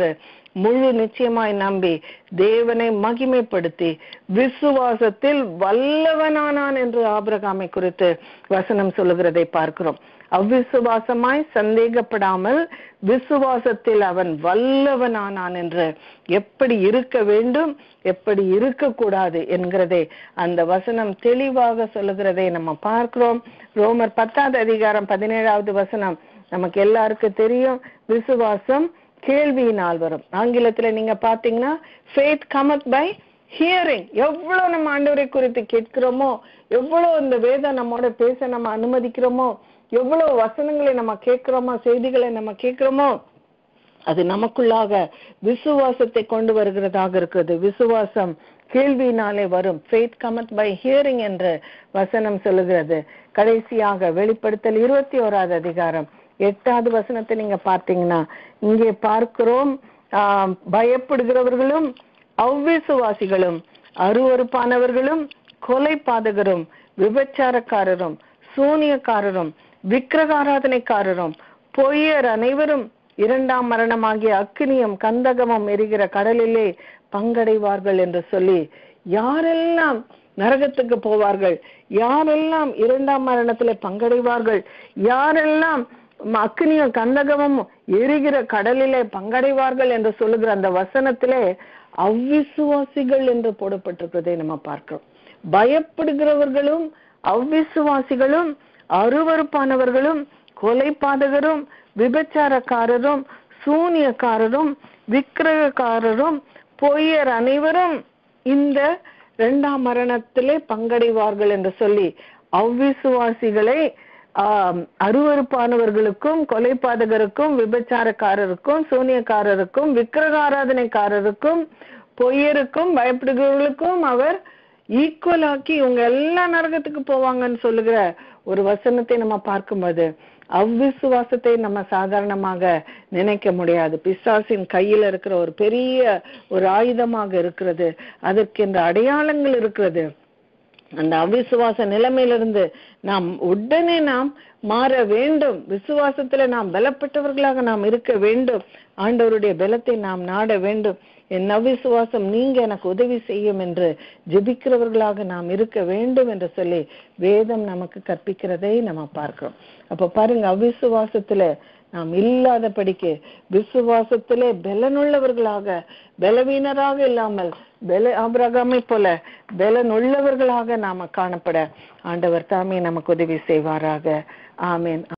Speaker 1: முழு நிச்சயமாய் நம்பி தேவனை மகிமைப்படுத்தி விசுவாசத்தில் வல்லவனானான் என்று ஆபிரகாமை குறித்து வசனம் சொல்லுகிறதை பார்க்கிறோம் அவ்விசுவாசமாய் சந்தேகப்படாமல் விசுவாசத்தில் அவன் வல்லவனானான் என்று எப்படி இருக்க வேண்டும் எப்படி இருக்கக்கூடாது என்கிறதை அந்த வசனம் தெளிவாக சொல்லுகிறதை நம்ம பார்க்கிறோம் ரோமர் பத்தாவது அதிகாரம் பதினேழாவது வசனம் நமக்கு எல்லாருக்கும் தெரியும் விசுவாசம் கேள்வியினால் வரும் ஆங்கிலத்துல நீங்க பாத்தீங்கன்னா ஃபேத் கமத் பை ஹியரிங் எவ்வளவு நம்ம ஆண்டவரை குறித்து கேட்கிறோமோ எவ்வளவு இந்த வேதம் நம்மோட பேச நம்ம அனுமதிக்கிறோமோ எவ்வளவு வசனங்களை நம்ம கேட்கிறோமோ செய்திகளை நம்ம கேட்கிறோமோ அது நமக்குள்ளாக விசுவாசத்தை கொண்டு வருகிறதாக இருக்கிறது விசுவாசம் கேள்வியினாலே வரும் ஃபேத் கமத் பை ஹியரிங் என்று வசனம் சொல்லுகிறது கடைசியாக வெளிப்படுத்தல் இருபத்தி ஓராவது அதிகாரம் எட்டாவது வசனத்தை நீங்க பார்த்தீங்கன்னா இங்கே பார்க்கிறோம் ஆஹ், பயப்படுகிறவர்களும் அவ்விசுவாசிகளும் அருவருப்பானவர்களும் கொலை பாதகரும் விபச்சாரக்காரரும் சூனியக்காரரும் விக்கிரகாராதனைக்காரரும் பொய்யர் அனைவரும் இரண்டாம் மரணமாகிய அக்கினியும் கந்தகமும் எரிகிற கடலிலே பங்கடைவார்கள் என்று சொல்லி யாரெல்லாம் நரகத்துக்கு போவார்கள் யாரெல்லாம் இரண்டாம் மரணத்திலே பங்கடைவார்கள் யாரெல்லாம் ம- அக்கினியும் கந்தகமும் எரிகிற கடலிலே பங்கடைவார்கள் என்று சொல்லுகிற அந்த வசனத்திலே அவ்விசுவாசிகள் என்று போடப்பட்டிருக்கிறதை நம்ம பார்க்கிறோம் பயப்படுகிறவர்களும் அவ்விசுவாசிகளும் அருவருப்பானவர்களும் கொலைபாதகரும் விபச்சாரக்காரரும் சூனியக்காரரும் விக்கிரகக்காரரும் பொய்யர் அனைவரும் இந்த இரண்டாம் மரணத்திலே பங்கடைவார்கள் என்று சொல்லி அவ்விசுவாசிகளை ஆம், அருவருப்பானவர்களுக்கும் கொலைபாதகருக்கும் விபச்சாரக்காரருக்கும் சூனியக்காரருக்கும் விக்கிரகாராதனைக்காரருக்கும் பொய்யருக்கும் பயப்படுகிறவர்களுக்கும் அவர் ஈக்குவல் ஆக்கி இவங்க எல்லா நரகத்துக்கு போவாங்கன்னு சொல்லுகிற ஒரு வசனத்தை நம்ம பார்க்கும்போது அவ்விசுவாசத்தை நம்ம சாதாரணமாக நினைக்க முடியாது பிசாசின் கையில இருக்கிற ஒரு பெரிய ஒரு ஆயுதமாக இருக்கிறது அதற்கென்ற அடையாளங்கள் இருக்கிறது அந்த அவிசுவாச நிலைமையிலிருந்து நாம் உடனே நாம் மாற வேண்டும் விசுவாசத்துல நாம் பலப்பட்டவர்களாக நாம் இருக்க வேண்டும் ஆண்டவருடைய பலத்தை நாம் நாட வேண்டும் என் அவிசுவாசம் நீங்க எனக்கு உதவி செய்யும் என்று ஜெபிக்கிறவர்களாக நாம் இருக்க வேண்டும் என்று சொல்லி வேதம் நமக்கு கற்பிக்கிறதை நம்ம பார்க்கிறோம் அப்ப பாருங்க அவிசுவாசத்துல நாம் இல்லாதபடிக்கு விசுவாசத்திலே பலனுள்ளவர்களாக பலவீனராக இல்லாமல் பல ஆபிரகாமை போல பலனுள்ளவர்களாக நாம காணப்பட ஆண்டவர் தாமே நமக்கு உதவி செய்வாராக ஆமேன்